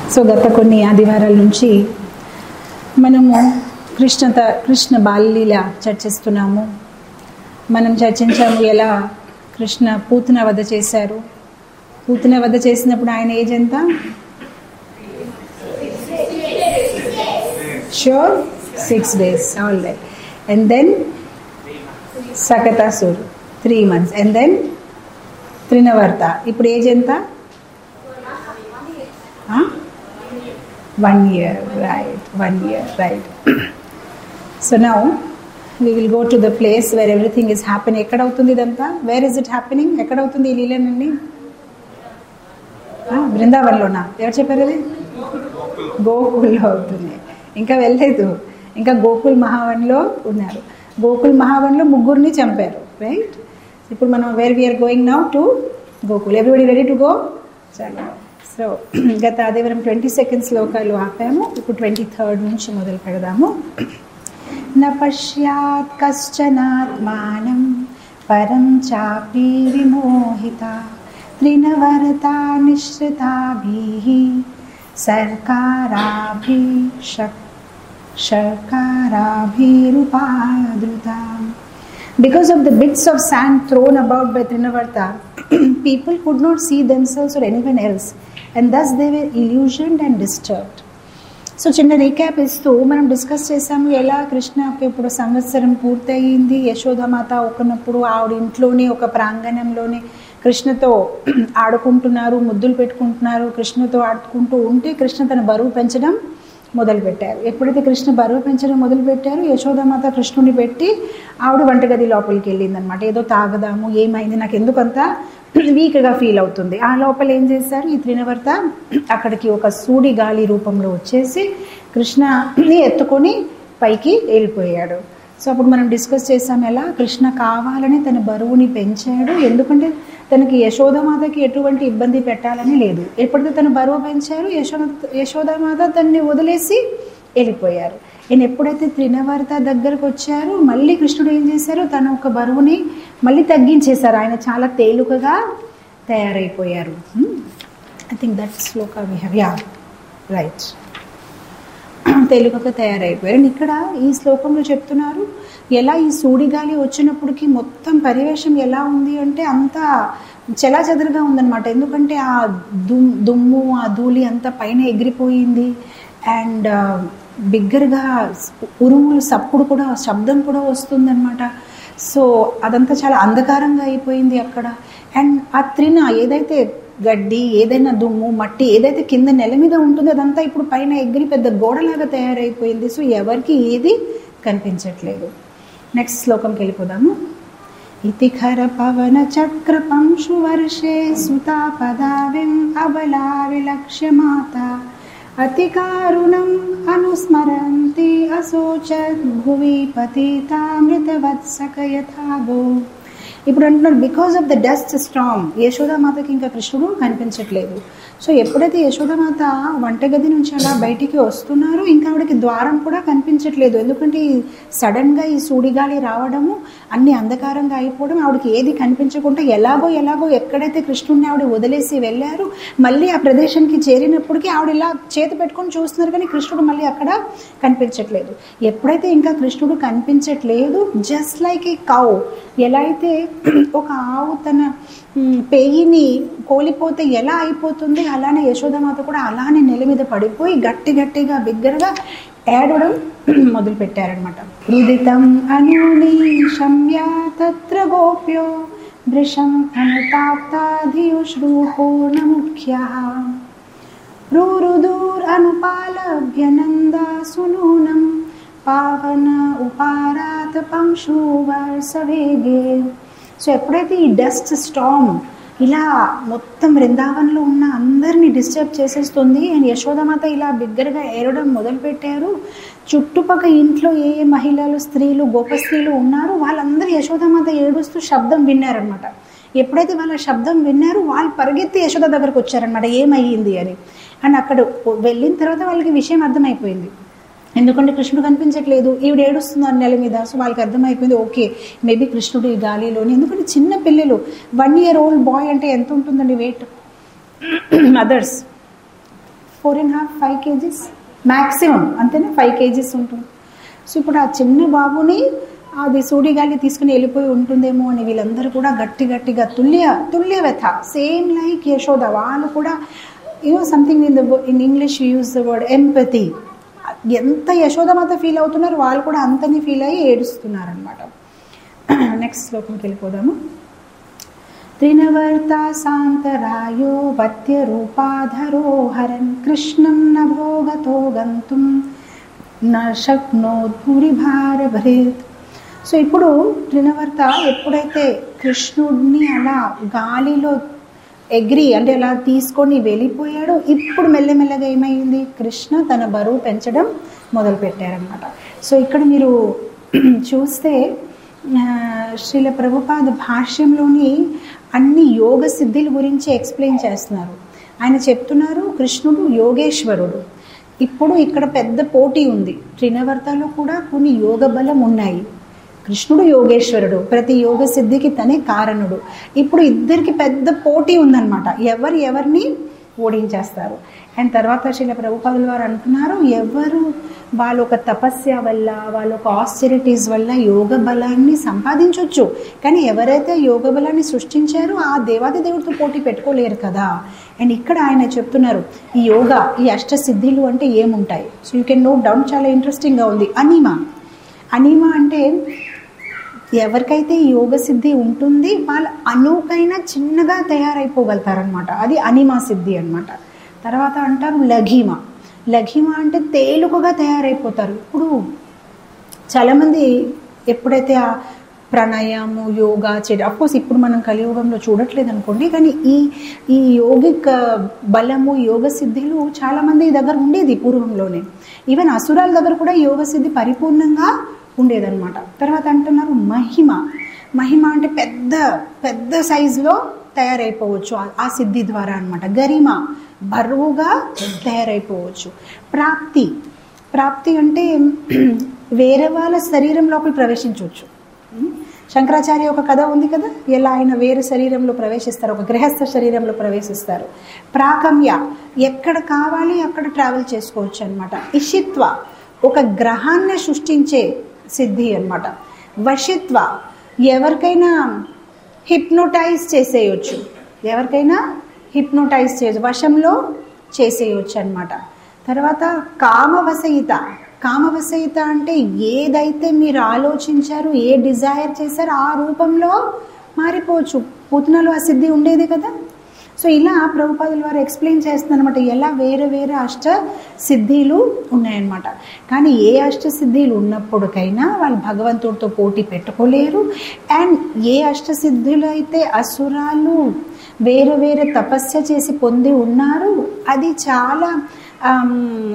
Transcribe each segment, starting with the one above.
So గత కొన్ని ఆదివారాల నుంచి మనము కృష్ణత కృష్ణ బాలలీల చర్చిస్తున్నాము మనం చర్చించాము ఎలా కృష్ణ పూతన వధ చేశారు పూతన వధ చేసినప్పుడు ఆయన ఏజ్ ఎంత sure six days all right and then Shakatasura three months and then Trinavarta ఇప్పుడు ఏజ్ ఎంత one year right one year right so now we will go to the place where everything is happening ఎక్కడ అవుతుంది ఇదంతా where is it happening ఎక్కడ అవుతుంది ఈ లీలనండి బృందావన్లోనా ఎవరు చెప్పారు అది గోకుల్లో అవుతుంది ఇంకా వెళ్ళలేదు ఇంకా గోకుల్ మహావన్లో ఉన్నారు గోకుల్ మహావన్లో ముగ్గురిని చంపారు రైట్ ఇప్పుడు మనం where we are going now to Gokul everybody ready to go చాలా సో గత ఆదివారం ట్వంటీ సెకండ్ శ్లోకాలు ఆపాము ఇప్పుడు ట్వంటీ థర్డ్ నుంచి మొదలు పెడదాము न पश्यात् कश्चनात्मानं परं चापि विमोहिता त्रिनवरता निःसृताभिः सर्काराभिषक् शर्काराभिरुपादृता Because of the bits of sand thrown about by Trinavarta, people could not see themselves or anyone else, and thus they were illusioned and disturbed. So చిన్న రీక్యాప్ ఇస్తూ మనం డిస్కస్ చేసాము ఎలా కృష్ణకి ఇప్పుడు సంవత్సరం పూర్తయింది యశోదమాత ఒకనప్పుడు ఆవిడ ఇంట్లోనే ఒక ప్రాంగణంలోనే కృష్ణతో ఆడుకుంటున్నారు ముద్దులు పెట్టుకుంటున్నారు కృష్ణతో ఆడుకుంటూ ఉంటే కృష్ణ తన బరువు పెంచడం మొదలుపెట్టారు ఎప్పుడైతే కృష్ణ బరువు పెంచడం మొదలుపెట్టారు యశోదామాత కృష్ణుని పెట్టి ఆవిడ వంటగది లోపలికి వెళ్ళిందనమాట ఏదో తాగదాము ఏమైంది నాకు ఎందుకంత వీక్గా ఫీల్ అవుతుంది ఆ లోపల ఏం చేశారు ఈ త్రినవర్త అక్కడికి ఒక సూడి గాలి రూపంలో వచ్చేసి కృష్ణని ఎత్తుకొని పైకి వెళ్ళిపోయాడు సో అప్పుడు మనం డిస్కస్ చేసాం ఎలా కృష్ణ కావాలని తన బరువుని పెంచాడు ఎందుకంటే తనకి యశోదమాతకి ఎటువంటి ఇబ్బంది పెట్టాలని లేదు ఎప్పుడైతే తన బరువు పెంచారు యశోద యశోదామాత తన్ని వదిలేసి వెళ్ళిపోయారు ఈయన ఎప్పుడైతే త్రినవర్త దగ్గరకు వచ్చారో మళ్ళీ కృష్ణుడు ఏం చేశారు తన ఒక బరువుని మళ్ళీ తగ్గించేశారు ఆయన చాలా తేలికగా తయారైపోయారు I think that shloka we have yeah right తేలికగా తయారైపోయారు ఇక్కడ ఈ శ్లోకంలో చెప్తున్నారు ఎలా ఈ సూడిగాలి వచ్చినప్పటికి మొత్తం పరివేశం ఎలా ఉంది అంటే అంతా చెలా చెదరుగా ఉందన్నమాట ఎందుకంటే ఆ దుమ్ దుమ్ము ఆ ధూళి అంతా పైన ఎగిరిపోయింది అండ్ బిగ్గరగా ఉరుములు సప్పుడు కూడా శబ్దం కూడా వస్తుందన్నమాట సో అదంతా చాలా అంధకారంగా అయిపోయింది అక్కడ అండ్ ఆ త్రిన ఏదైతే గడ్డి ఏదైనా దుమ్ము మట్టి ఏదైతే కింద నెల మీద ఉంటుందో అదంతా ఇప్పుడు పైన ఎగిరి పెద్ద గోడలాగా తయారైపోయింది సో ఎవరికి ఏది కనిపించట్లేదు నెక్స్ట్ శ్లోకంకి వెళ్ళిపోదాము ఇతి ఖర పవన చక్ర పంశు వర్షే సుతా పదావిం అబలా విలక్ష్య మాత అతికారుణం అనుస్మరంతి అశోచత్ భువి పతితామృతవత్సక యథాగో ఇప్పుడు అంటున్నారు because of the dust strong యశోదామాతకి ఇంకా కృష్ణుడు కనిపించట్లేదు సో ఎప్పుడైతే యశోదామాత వంటగది నుంచి అలా బయటికి వస్తున్నారో ఇంకా ఆవిడకి ద్వారం కూడా కనిపించట్లేదు ఎందుకంటే సడన్గా ఈ సూడిగాలి రావడము అన్ని అంధకారంగా అయిపోవడం ఆవిడకి ఏది కనిపించకుండా ఎలాగో ఎలాగో ఎక్కడైతే కృష్ణుడిని ఆవిడ వదిలేసి వెళ్ళారు మళ్ళీ ఆ ప్రదేశానికి చేరినప్పటికీ ఆవిడ ఇలా చేతి పెట్టుకొని చూస్తున్నారు కానీ కృష్ణుడు మళ్ళీ అక్కడ కనిపించట్లేదు ఎప్పుడైతే ఇంకా కృష్ణుడు కనిపించట్లేదు జస్ట్ లైక్ ఏ కౌ ఎలా అయితే ఒక ఆవు తన పేయిని కోలిపోతే ఎలా అయిపోతుంది అలానే యశోదమాత కూడా అలానే నెల మీద పడిపోయి గట్టి గట్టిగా బిగ్గరగా ఏడవడం మొదలు పెట్టారనమాట హృదితం అనూని శమ్య తత్ర గోప్యో వృషం అనుతాప్తాధియుశ్రూపూర్ణ ముఖ్య రూరుదూర్ అనుపాలభ్య నందా సునూనం పావన ఉపారాత పంశువర్సవేగే సో ఎప్పుడైతే ఈ డస్ట్ స్టామ్ ఇలా మొత్తం బృందావనంలో ఉన్న అందరినీ డిస్టర్బ్ చేసేస్తుంది అండ్ యశోదమాత ఇలా బిగ్గరగా ఏరడం మొదలుపెట్టారు చుట్టుపక్కల ఇంట్లో ఏ ఏ మహిళలు స్త్రీలు గొప్ప స్త్రీలు ఉన్నారో వాళ్ళందరూ యశోదమాత ఏడుస్తూ శబ్దం విన్నారనమాట ఎప్పుడైతే వాళ్ళ శబ్దం విన్నారో వాళ్ళు పరిగెత్తి యశోద దగ్గరకు వచ్చారనమాట ఏమయ్యింది అని అండ్ అక్కడ వెళ్ళిన తర్వాత వాళ్ళకి విషయం అర్థమైపోయింది ఎందుకంటే కృష్ణుడు కనిపించట్లేదు ఈవిడ ఏడుస్తున్నారు నెల మీద సో వాళ్ళకి అర్థమైపోయింది ఓకే మేబీ కృష్ణుడు ఈ గాలిలోని ఎందుకంటే చిన్న పిల్లలు వన్ ఇయర్ ఓల్డ్ బాయ్ అంటే ఎంత ఉంటుందండి weight mother's four and half five kgs maximum అంతేనా ఫైవ్ కేజీస్ ఉంటుంది సో ఇప్పుడు ఆ చిన్న బాబుని అది సూడిగాలి తీసుకుని వెళ్ళిపోయి ఉంటుందేమో అని వీళ్ళందరూ కూడా గట్టి గట్టిగా తుల్య తుల్య వ్యథ సేమ్ లైక్ యశోద వాళ్ళు కూడా you know something in the in English use the word empathy ఎంత యశోదమాత ఫీల్ అవుతున్నారు వాళ్ళు కూడా అంతని ఫీల్ అయ్యి ఏడుస్తున్నారు అనమాట నెక్స్ట్ శ్లోకంకి వెళ్ళిపోదాము త్రినవర్తా సాంతరాయో వత్య రూపాధరో హరన్ కృష్ణం నభోగతో గంతుం న శక్నోద్భురి భారభరేత్ సో ఇప్పుడు త్రినవర్త ఎప్పుడైతే కృష్ణుడిని అలా గాలిలో ఎగ్రి అంటే అలా తీసుకొని వెళ్ళిపోయాడో ఇప్పుడు మెల్లమెల్లగా ఏమైంది కృష్ణ తన బరువు పెంచడం మొదలు పెట్టారనమాట సో ఇక్కడ మీరు చూస్తే ఆ, శ్రీల ప్రభుపాద భాష్యంలోని అన్ని యోగ సిద్ధుల గురించి ఎక్స్ప్లెయిన్ చేస్తున్నారు ఆయన చెప్తున్నారు కృష్ణుడు యోగేశ్వరుడు ఇప్పుడు ఇక్కడ పెద్ద పోటీ ఉంది త్రినవర్తలో కూడా కొన్ని యోగ బలం ఉన్నాయి కృష్ణుడు యోగేశ్వరుడు ప్రతి యోగ సిద్ధికి తనే కారణుడు ఇప్పుడు ఇద్దరికి పెద్ద పోటీ ఉందన్నమాట ఎవరు ఎవరిని ఓడించేస్తారు అండ్ తర్వాత శిల ప్రభుపాదుల వారు అంటున్నారు ఎవరు వాళ్ళ ఒక తపస్య వల్ల వాళ్ళ ఒక ఆస్టెరిటీస్ వల్ల యోగ బలాన్ని సంపాదించవచ్చు కానీ ఎవరైతే యోగ బలాన్ని సృష్టించారో ఆ దేవాది దేవుడితో పోటీ పెట్టుకోలేరు కదా అండ్ ఇక్కడ ఆయన చెప్తున్నారు ఈ యోగా ఈ అష్టసిద్ధిలు అంటే ఏముంటాయి so you can note down చాలా ఇంట్రెస్టింగ్గా ఉంది అనిమా అనిమా అంటే ఎవరికైతే ఈ యోగ సిద్ధి ఉంటుంది వాళ్ళ అనుకైనా చిన్నగా తయారైపోగలుగుతారనమాట అది అనిమా సిద్ధి అన్నమాట తర్వాత అంటారు లఘిమ లఘిమ అంటే తేలికగా తయారైపోతారు ఇప్పుడు చాలామంది ఎప్పుడైతే ఆ ప్రాణాయామం యోగా చేయడం అఫ్కోర్స్ ఇప్పుడు మనం కలియుగంలో చూడట్లేదు అనుకోండి కానీ ఈ ఈ యోగిక్ బలము యోగ సిద్ధిలు చాలామంది దగ్గర ఉండేది పూర్వంలోనే ఈవెన్ అసురాల దగ్గర కూడా యోగ సిద్ధి పరిపూర్ణంగా ఉండేదన్నమాట తర్వాత అంటున్నారు మహిమ మహిమ అంటే పెద్ద పెద్ద సైజులో తయారైపోవచ్చు ఆ- ఆ సిద్ధి ద్వారా అన్నమాట గరిమ బరువుగా తయారైపోవచ్చు ప్రాప్తి ప్రాప్తి అంటే వేరే వాళ్ళ శరీరం లోపల ప్రవేశించవచ్చు శంకరాచార్య ఒక కథ ఉంది కదా ఎలా ఆయన వేరే శరీరంలో ప్రవేశిస్తారు ఒక గృహస్థ శరీరంలో ప్రవేశిస్తారు ప్రాకమ్య ఎక్కడ కావాలి అక్కడ ట్రావెల్ చేసుకోవచ్చు అనమాట ఇషిత్వ ఒక గ్రహాన్ని సృష్టించే సిద్ధి అన్నమాట వశిత్వ ఎవరికైనా హిప్నోటైజ్ చేసేయచ్చు ఎవరికైనా హిప్నోటైజ్ చేయొచ్చు వశంలో చేసేయచ్చు అనమాట తర్వాత కామవసయిత కామవసయిత అంటే ఏదైతే మీరు ఆలోచించారో ఏ డిజైర్ చేశారో ఆ రూపంలో మారిపోవచ్చు పూతనలో ఆ సిద్ధి ఉండేది కదా సో ఇలా ప్రభుపాదుల వారు ఎక్స్ప్లెయిన్ చేస్తున్నారనమాట ఎలా వేరే వేరే అష్ట సిద్ధిలు ఉన్నాయన్నమాట కానీ ఏ అష్ట సిద్ధిలు ఉన్నప్పటికైనా వాళ్ళు భగవంతుడితో పోటీ పెట్టుకోలేరు అండ్ ఏ అష్ట సిద్ధులు అయితే అసురాలు వేరే వేరే తపస్య చేసి పొంది ఉన్నారు అది చాలా ఆమ్,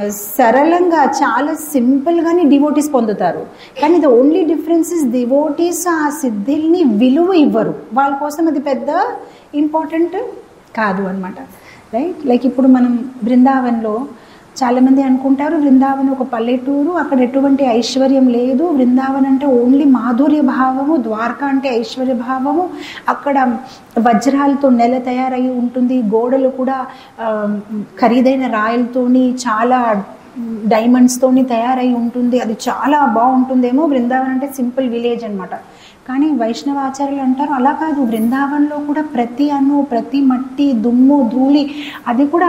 సరళంగా చాలా సింపుల్గానే డివోటీస్ పొందుతారు కానీ the only difference is devotees ఆ సిద్ధిల్ని విలువ ఇవ్వరు వాళ్ళ కోసం అది పెద్ద ఇంపార్టెంట్ కాదు అనమాట రైట్ లైక్ ఇప్పుడు మనం బృందావన్లో చాలామంది అనుకుంటారు బృందావన్ ఒక పల్లెటూరు అక్కడ ఎటువంటి ఐశ్వర్యం లేదు బృందావన్ అంటే ఓన్లీ మాధుర్య భావము ద్వారకా అంటే ఐశ్వర్య భావము అక్కడ వజ్రాలతో నెల తయారై ఉంటుంది గోడలు కూడా ఆ, ఖరీదైన రాయలతోని చాలా డైమండ్స్తోని తయారై ఉంటుంది అది చాలా బాగుంటుందేమో బృందావన్ అంటే సింపుల్ విలేజ్ అన్నమాట కానీ వైష్ణవ ఆచార్యులు అంటారు అలా కాదు బృందావన్లో కూడా ప్రతి అణు ప్రతి మట్టి దుమ్ము ధూళి అది కూడా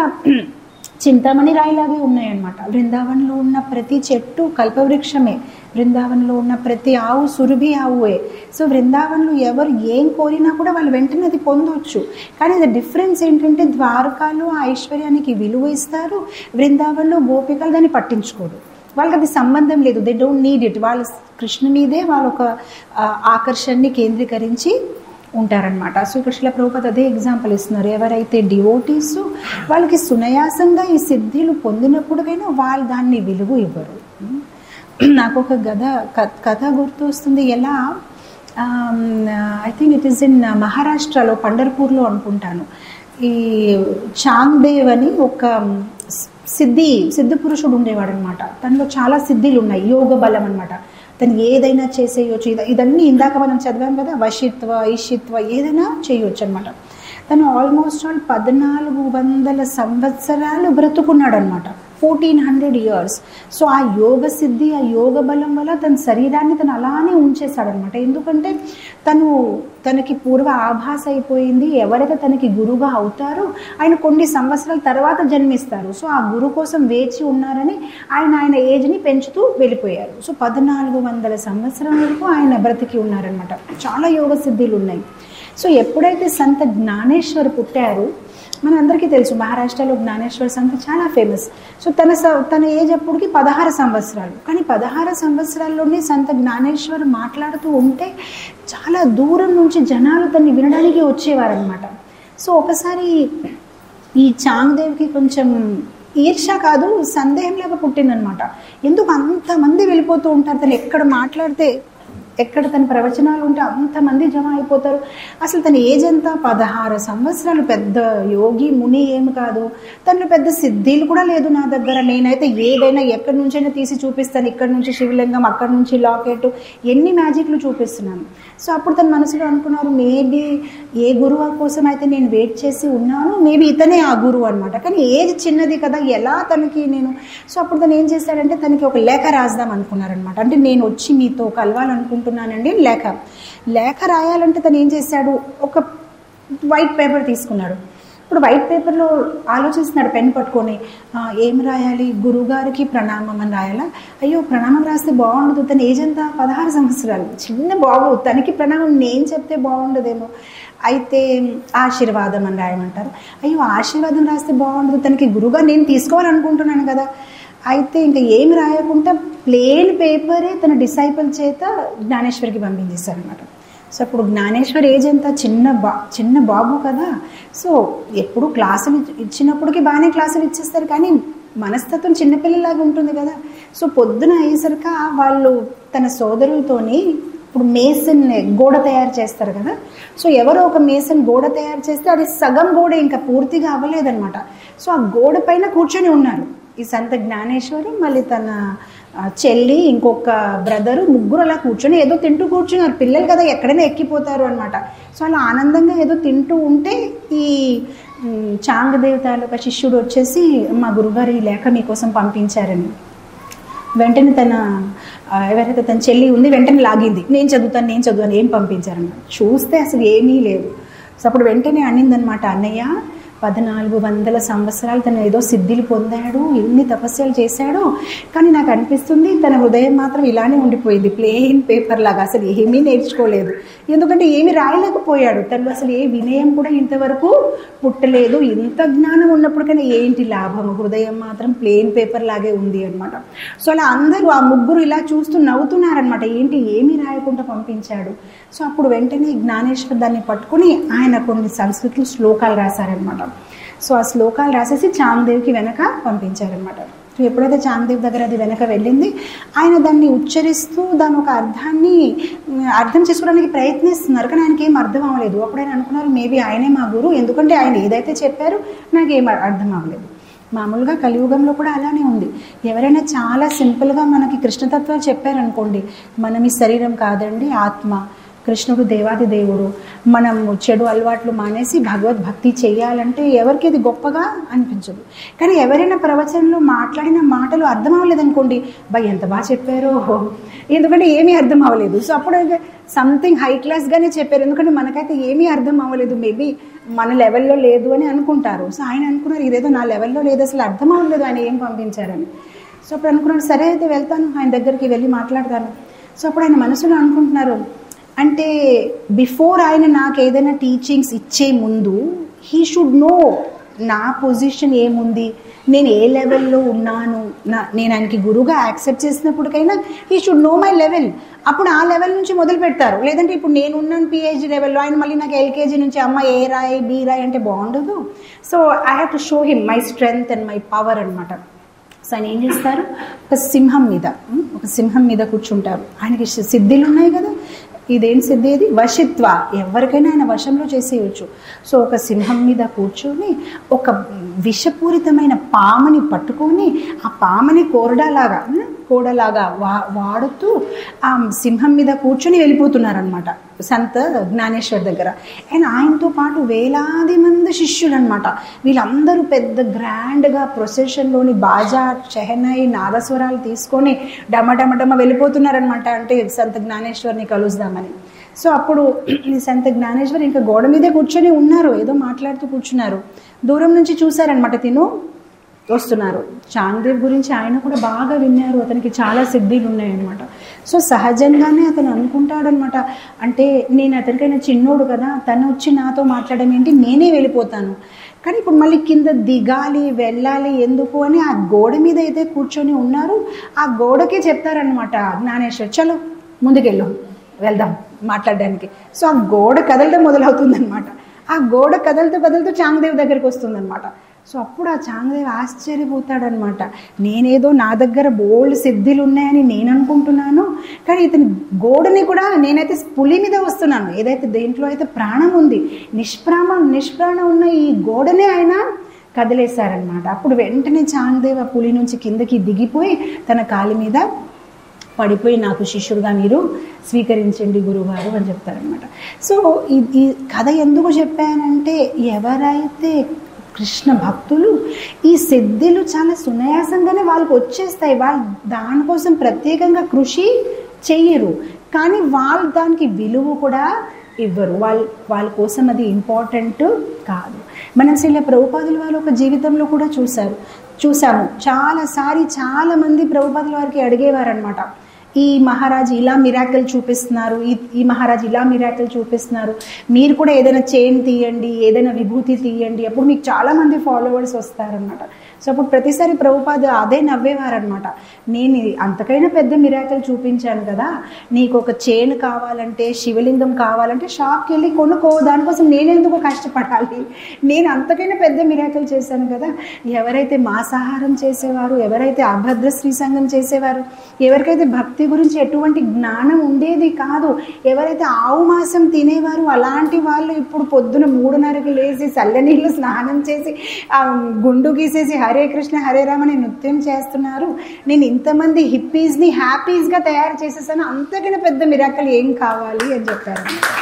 చింతామణి రాయిలాగే ఉన్నాయన్నమాట బృందావనంలో ఉన్న ప్రతి చెట్టు కల్పవృక్షమే బృందావనంలో ఉన్న ప్రతి ఆవు సురభి ఆవువే సో బృందావనంలో ఎవరు ఏం కోరినా కూడా వాళ్ళు వెంటనే అది పొందవచ్చు కానీ అది డిఫరెన్స్ ఏంటంటే ద్వారకాలో ఆ ఐశ్వర్యానికి విలువ ఇస్తారు బృందావనంలో గోపికలు దాన్ని పట్టించుకోరు వాళ్ళకి అది సంబంధం లేదు దే డోంట్ నీడ్ ఇట్ వాళ్ళ కృష్ణ మీదే వాళ్ళ ఒక ఆ, ఆకర్షణని కేంద్రీకరించి ఉంటారనమాట సో ఇక్కడ శిల ప్రభుపద అదే ఎగ్జాంపుల్ ఇస్తున్నారు ఎవరైతే డివోటీస్ వాళ్ళకి సునయాసంగా ఈ సిద్ధిలు పొందినప్పుడుకైనా వాళ్ళు దాన్ని విలువ ఇవ్వరు నాకు ఒక గద క- కథ గుర్తు వస్తుంది ఎలా I think it is in మహారాష్ట్రలో పండర్పూర్లో అనుకుంటాను ఈ చాంగ్దేవ్ అని ఒక సిద్ధి సిద్ధ పురుషుడు ఉండేవాడు అనమాట తనలో చాలా సిద్ధిలు ఉన్నాయి యోగ బలం అనమాట తను ఏదైనా చేసేయచ్చు ఇది ఇదన్నీ ఇందాక మనం చదివాం కదా వశిత్వ ఈషిత్వ ఏదైనా చేయొచ్చు అనమాట తను ఆల్మోస్ట్ ఆల్ పద్నాలుగు వందల సంవత్సరాలు బ్రతుకున్నాడు అనమాట ఫోర్టీన్ హండ్రెడ్ ఇయర్స్ సో ఆ యోగ సిద్ధి ఆ యోగ బలం వల్ల తన శరీరాన్ని తను అలానే ఉంచేశాడనమాట ఎందుకంటే తను తనకి పూర్వ ఆభాస అయిపోయింది ఎవరైతే తనకి గురుగా అవుతారో ఆయన కొన్ని సంవత్సరాల తర్వాత జన్మిస్తారు సో ఆ గురు కోసం వేచి ఉన్నారని ఆయన ఆయన ఏజ్ని పెంచుతూ వెళ్ళిపోయారు సో పద్నాలుగు వందల సంవత్సరాల వరకు ఆయన బ్రతికి ఉన్నారనమాట చాలా యోగ సిద్ధిలు ఉన్నాయి సో ఎప్పుడైతే సంత జ్ఞానేశ్వర్ పుట్టారు మనందరికీ తెలుసు మహారాష్ట్రలో జ్ఞానేశ్వర సంత చాలా ఫేమస్ సో తన స- తన ఏజ్ అప్పటికి పదహారు సంవత్సరాలు కానీ పదహారు సంవత్సరాల్లోనే సంత జ్ఞానేశ్వర్ మాట్లాడుతూ ఉంటే చాలా దూరం నుంచి జనాలు తన్ని వినడానికి వచ్చేవారనమాట సో ఒకసారి ఈ చాంగ్దేవ్కి కొంచెం ఈర్ష కాదు సందేహంలాగా పుట్టిందనమాట ఎందుకు అంతమంది వెళ్ళిపోతూ ఉంటారు తను ఎక్కడ మాట్లాడితే ఎక్కడ తన ప్రవచనాలు ఉంటే అంతమంది జమ అయిపోతారు అసలు తన ఏజ్ ఎంత పదహారు సంవత్సరాలు పెద్ద యోగి ముని ఏమి కాదు తనలో పెద్ద సిద్ధిలు కూడా లేదు నా దగ్గర నేనైతే ఏదైనా ఎక్కడి నుంచైనా తీసి చూపిస్తాను ఇక్కడ నుంచి శివలింగం అక్కడి నుంచి లాకెట్ ఎన్ని మ్యాజిక్లు చూపిస్తున్నాను సో అప్పుడు తన మనసులో అనుకున్నారు మేబీ ఏ గురువు కోసం అయితే నేను వెయిట్ చేసి ఉన్నాను మేబీ ఇతనే ఆ గురువు అనమాట కానీ ఏజ్ చిన్నది కదా ఎలా తనకి నేను సో అప్పుడు తను ఏం చేశాడంటే తనకి ఒక లేఖ రాద్దాం అనుకున్నారనమాట అంటే నేను వచ్చి మీతో కలవాలనుకుంటున్నానండి లేఖ లేఖ రాయాలంటే తను ఏం చేశాడు ఒక వైట్ పేపర్ తీసుకున్నాడు ఇప్పుడు వైట్ పేపర్లో ఆలోచిస్తున్నాడు పెన్ పట్టుకొని "ఆ, ఏం రాయాలి గురువుగారికి ప్రణామం అని రాయాలా అయ్యో ప్రణామం రాస్తే బాగుండదు తన ఏజ్ ఎంత పదహారు సంవత్సరాలు చిన్న బాబు తనకి ప్రణామం నేను చెప్తే బాగుండదేమో అయితే ఆశీర్వాదం అని రాయమంటారు అయ్యో ఆశీర్వాదం రాస్తే బాగుండదు తనకి గురువుగా నేను తీసుకోవాలనుకుంటున్నాను కదా అయితే ఇంకా ఏమి రాయకుండా ప్లేన్ పేపరే తన డిసైపుల్ చేత జ్ఞానేశ్వరికి పంపించేశారనమాట సో అప్పుడు జ్ఞానేశ్వర్ ఏజ్ ఎంత చిన్న బా చిన్న బాబు కదా సో ఎప్పుడు క్లాసులు ఇచ్చి- ఇచ్చినప్పటికీ బాగానే క్లాసులు ఇచ్చేస్తారు కానీ మనస్తత్వం చిన్నపిల్లలాగా ఉంటుంది కదా సో పొద్దున అయ్యేసరికి వాళ్ళు తన సోదరులతోని ఇప్పుడు మేసన్ గోడ తయారు చేస్తారు కదా సో ఎవరో ఒక మేసన్ గోడ తయారు చేస్తే అది సగం గోడ ఇంకా పూర్తిగా అవ్వలేదన్నమాట సో ఆ గోడ పైన కూర్చొని ఉన్నారు ఈ సంత జ్ఞానేశ్వరి మళ్ళీ తన ఆ, చెల్లి ఇంకొక బ్రదరు ముగ్గురు అలా కూర్చొని ఏదో తింటూ కూర్చున్నారు పిల్లలు కదా ఎక్కడైనా ఎక్కిపోతారు అనమాట సో అలా ఆనందంగా ఏదో తింటూ ఉంటే ఈ మ్, చాంగదేవ్ తాలూకా శిష్యుడు వచ్చేసి మా గురుగారు ఈ లేఖ మీకోసం పంపించారని వెంటనే తన ఆ, ఎవరైతే తన చెల్లి ఉంది వెంటనే లాగింది నేను చదువుతాను నేను చదువుతాను ఏం పంపించారన్నమాట చూస్తే అసలు ఏమీ లేదు సో అప్పుడు వెంటనే అనిందనమాట అన్నయ్య పద్నాలుగు వందల సంవత్సరాలు తను ఏదో సిద్ధిలు పొందాడు ఎన్ని తపస్యలు చేశాడు కానీ నాకు అనిపిస్తుంది తన హృదయం మాత్రం ఇలానే ఉండిపోయింది ప్లెయిన్ పేపర్ లాగా అసలు ఏమీ నేర్చుకోలేదు ఎందుకంటే ఏమీ రాయలేకపోయాడు తను అసలు ఏ వినయం కూడా ఇంతవరకు పుట్టలేదు ఇంత జ్ఞానం ఉన్నప్పటికైనా ఏంటి లాభం హృదయం మాత్రం ప్లెయిన్ పేపర్ లాగే ఉంది అనమాట సో అలా అందరూ ఆ ముగ్గురు ఇలా చూస్తూ నవ్వుతున్నారనమాట ఏంటి ఏమీ రాయకుండా పంపించాడు సో అప్పుడు వెంటనే జ్ఞానేశ్వర్ దాన్ని పట్టుకుని ఆయన కొన్ని సంస్కృతులు శ్లోకాలు రాశారనమాట సో ఆ శ్లోకాలు రాసేసి చాంగ్దేవ్కి వెనక పంపించారనమాట సో ఎప్పుడైతే చాంగ్దేవ్ దగ్గర అది వెనక వెళ్ళింది ఆయన దాన్ని ఉచ్చరిస్తూ దాని ఒక అర్థాన్ని ఉమ్, అర్థం చేసుకోవడానికి ప్రయత్నిస్తున్నారు కానీ ఆయనకి ఏం అర్థం అవ్వలేదు అప్పుడు ఆయన అనుకున్నారు మేబీ ఆయనే మా గురువు ఎందుకంటే ఆయన ఏదైతే చెప్పారో నాకేం అర్థం అవ్వలేదు మామూలుగా కలియుగంలో కూడా అలానే ఉంది ఎవరైనా చాలా సింపుల్గా మనకి కృష్ణతత్వాలు చెప్పారనుకోండి మనం ఈ శరీరం కాదండి ఆత్మ కృష్ణుడు దేవాది దేవుడు మనం చెడు అలవాట్లు మానేసి భగవద్భక్తి చేయాలంటే ఎవరికి ఇది గొప్పగా అనిపించదు కానీ ఎవరైనా ప్రవచనంలో మాట్లాడిన మాటలు అర్థం అవ్వలేదనుకోండి బా ఎంత బాగా చెప్పారో ఎందుకంటే ఏమీ అర్థం అవ్వలేదు సో అప్పుడు సంథింగ్ హై క్లాస్గానే చెప్పారు ఎందుకంటే మనకైతే ఏమీ అర్థం అవ్వలేదు మేబీ మన లెవెల్లో లేదు అని అనుకుంటారు సో ఆయన అనుకున్నారు ఇదేదో నా లెవెల్లో లేదు అసలు అర్థం అవ్వలేదు ఆయన ఏం పంపించారని సో అప్పుడు అనుకున్నాను సరే అయితే వెళ్తాను ఆయన దగ్గరికి వెళ్ళి మాట్లాడతాను సో అప్పుడు ఆయన మనసులో అనుకుంటున్నారు అంటే బిఫోర్ ఆయన నాకు ఏదైనా టీచింగ్స్ ఇచ్చే ముందు హీ షుడ్ నో నా పొజిషన్ ఏముంది నేను ఏ లెవెల్లో ఉన్నాను నా నేను ఆయనకి గురువుగా యాక్సెప్ట్ చేసినప్పటికైనా he should know my level అప్పుడు ఆ లెవెల్ నుంచి మొదలు పెడతారు లేదంటే ఇప్పుడు నేను ఉన్నాను పిహెచ్డి లెవెల్లో ఆయన మళ్ళీ నాకు ఎల్కేజీ నుంచి అమ్మ ఏ రాయ్ బి రాయ్ అంటే బాగుండదు so I have to show him my strength and my power అనమాట సో ఆయన ఏం చేస్తారు ఒక సింహం మీద ఉం, ఒక సింహం మీద కూర్చుంటారు ఆయనకి సి- సిద్ధిలు ఉన్నాయి కదా ఇదేం సిద్ధి ఇది వశిత్వ ఎవరికైనా ఆయన వశంలో చేసేయచ్చు సో ఒక సింహం మీద కూర్చొని ఒక విషపూరితమైన పాముని పట్టుకొని ఆ పాముని కోరడాలాగా ఉం, కోడలాగా వా వాడుతూ ఆ సింహం మీద కూర్చొని వెళ్ళిపోతున్నారనమాట సంత జ్ఞానేశ్వర్ దగ్గర అండ్ ఆయనతో పాటు వేలాది మంది శిష్యులు అనమాట వీళ్ళందరూ పెద్ద గ్రాండ్గా ప్రొసెషన్లోని బాజా చెహనాయి నాదస్వరాలు తీసుకొని డమ డమ డమ వెళ్ళిపోతున్నారనమాట అంటే సంత జ్ఞానేశ్వర్ని కలుద్దామని సో అప్పుడు ఈ సంత జ్ఞానేశ్వర్ ఇంకా గోడ మీదే కూర్చొని ఉన్నారు ఏదో మాట్లాడుతూ కూర్చున్నారు దూరం నుంచి చూశారనమాట తిను వస్తున్నారు చాంగ్దేవ్ గురించి ఆయన కూడా బాగా విన్నారు అతనికి చాలా సిద్ధిలు ఉన్నాయన్నమాట సో సహజంగానే అతను అనుకుంటాడనమాట అంటే నేను అతనికైనా చిన్నోడు కదా తను వచ్చి నాతో మాట్లాడడం ఏంటి నేనే వెళ్ళిపోతాను కానీ ఇప్పుడు మళ్ళీ కింద దిగాలి వెళ్ళాలి ఎందుకు అని ఆ గోడ మీద అయితే కూర్చొని ఉన్నారు ఆ గోడకే చెప్తారనమాట జ్ఞానేశ్వర్ చలో ముందుకెళ్ళు వెళ్దాం మాట్లాడడానికి సో ఆ గోడ కదలడం మొదలవుతుందన్నమాట ఆ గోడ కదలుతూ కదులుతూ చాంగ్దేవ్ దగ్గరికి వస్తుందన్నమాట సో అప్పుడు ఆ చాంగ్దేవ్ ఆశ్చర్యపోతాడనమాట నేనేదో నా దగ్గర బోల్డ్ సిద్ధిలు ఉన్నాయని నేను అనుకుంటున్నాను కానీ ఇతని గోడని కూడా నేనైతే పులి మీద వస్తున్నాను ఏదైతే దేంట్లో అయితే ప్రాణం ఉంది నిష్ప్రామ నిష్ప్రాణం ఉన్న ఈ గోడనే ఆయన కదిలేశారనమాట అప్పుడు వెంటనే చాంగ్దేవ్ ఆ పులి నుంచి కిందకి దిగిపోయి తన కాలి మీద పడిపోయి నాకు శిష్యుడుగా మీరు స్వీకరించండి గురుగారు అని చెప్తారనమాట సో ఈ ఈ కథ ఎందుకు చెప్పానంటే ఎవరైతే కృష్ణ భక్తులు ఈ సిద్ధిలు చాలా సునాయాసంగానే వాళ్ళకి వచ్చేస్తాయి వాళ్ళు దానికోసం ప్రత్యేకంగా కృషి చెయ్యరు కానీ వాళ్ళు దానికి విలువ కూడా ఇవ్వరు వాళ్ళ వాళ్ళ కోసం అది ఇంపార్టెంట్ కాదు మనం శిల ప్రభుపాదుల వారు ఒక జీవితంలో కూడా చూశారు చూసాము చాలాసారి చాలా మంది ప్రభుపాదుల వారికి అడిగేవారనమాట ఈ మహారాజు ఇలా మిరాకిల్ చూపిస్తున్నారు ఈ ఈ మహారాజు ఇలా మిరాకిల్ చూపిస్తున్నారు మీరు కూడా ఏదైనా చైన్ తీయండి ఏదైనా విభూతి తీయండి అప్పుడు మీకు చాలామంది ఫాలోవర్స్ వస్తారనమాట సో అప్పుడు ప్రతిసారి ప్రభుపాద అదే నవ్వేవారనమాట నేను ఇది అంతకైనా పెద్ద మిరాకిల్ చూపించాను కదా నీకు ఒక చైన్ కావాలంటే శివలింగం కావాలంటే షాప్కి వెళ్ళి కొనుక్కో దానికోసం నేనెందుకు కష్టపడాలి నేను అంతకైనా పెద్ద మిరాకిల్ చేశాను కదా ఎవరైతే మాంసాహారం చేసేవారు ఎవరైతే అభద్ర శ్రీ సంఘం చేసేవారు ఎవరికైతే భక్తి గురించి ఎటువంటి జ్ఞానం ఉండేది కాదు ఎవరైతే ఆవు మాసం తినేవారు అలాంటి వాళ్ళు ఇప్పుడు పొద్దున మూడున్నరకి లేచి చల్లనీళ్ళు స్నానం చేసి ఆ గుండు గీసేసి హరే కృష్ణ హరే రామ అని నృత్యం చేస్తున్నారు నేను ఇంతమంది హిప్పీస్ని హ్యాపీస్గా తయారు చేసేసాను అంతకన్నా పెద్ద మిరాకలు ఏం కావాలి అని చెప్పారు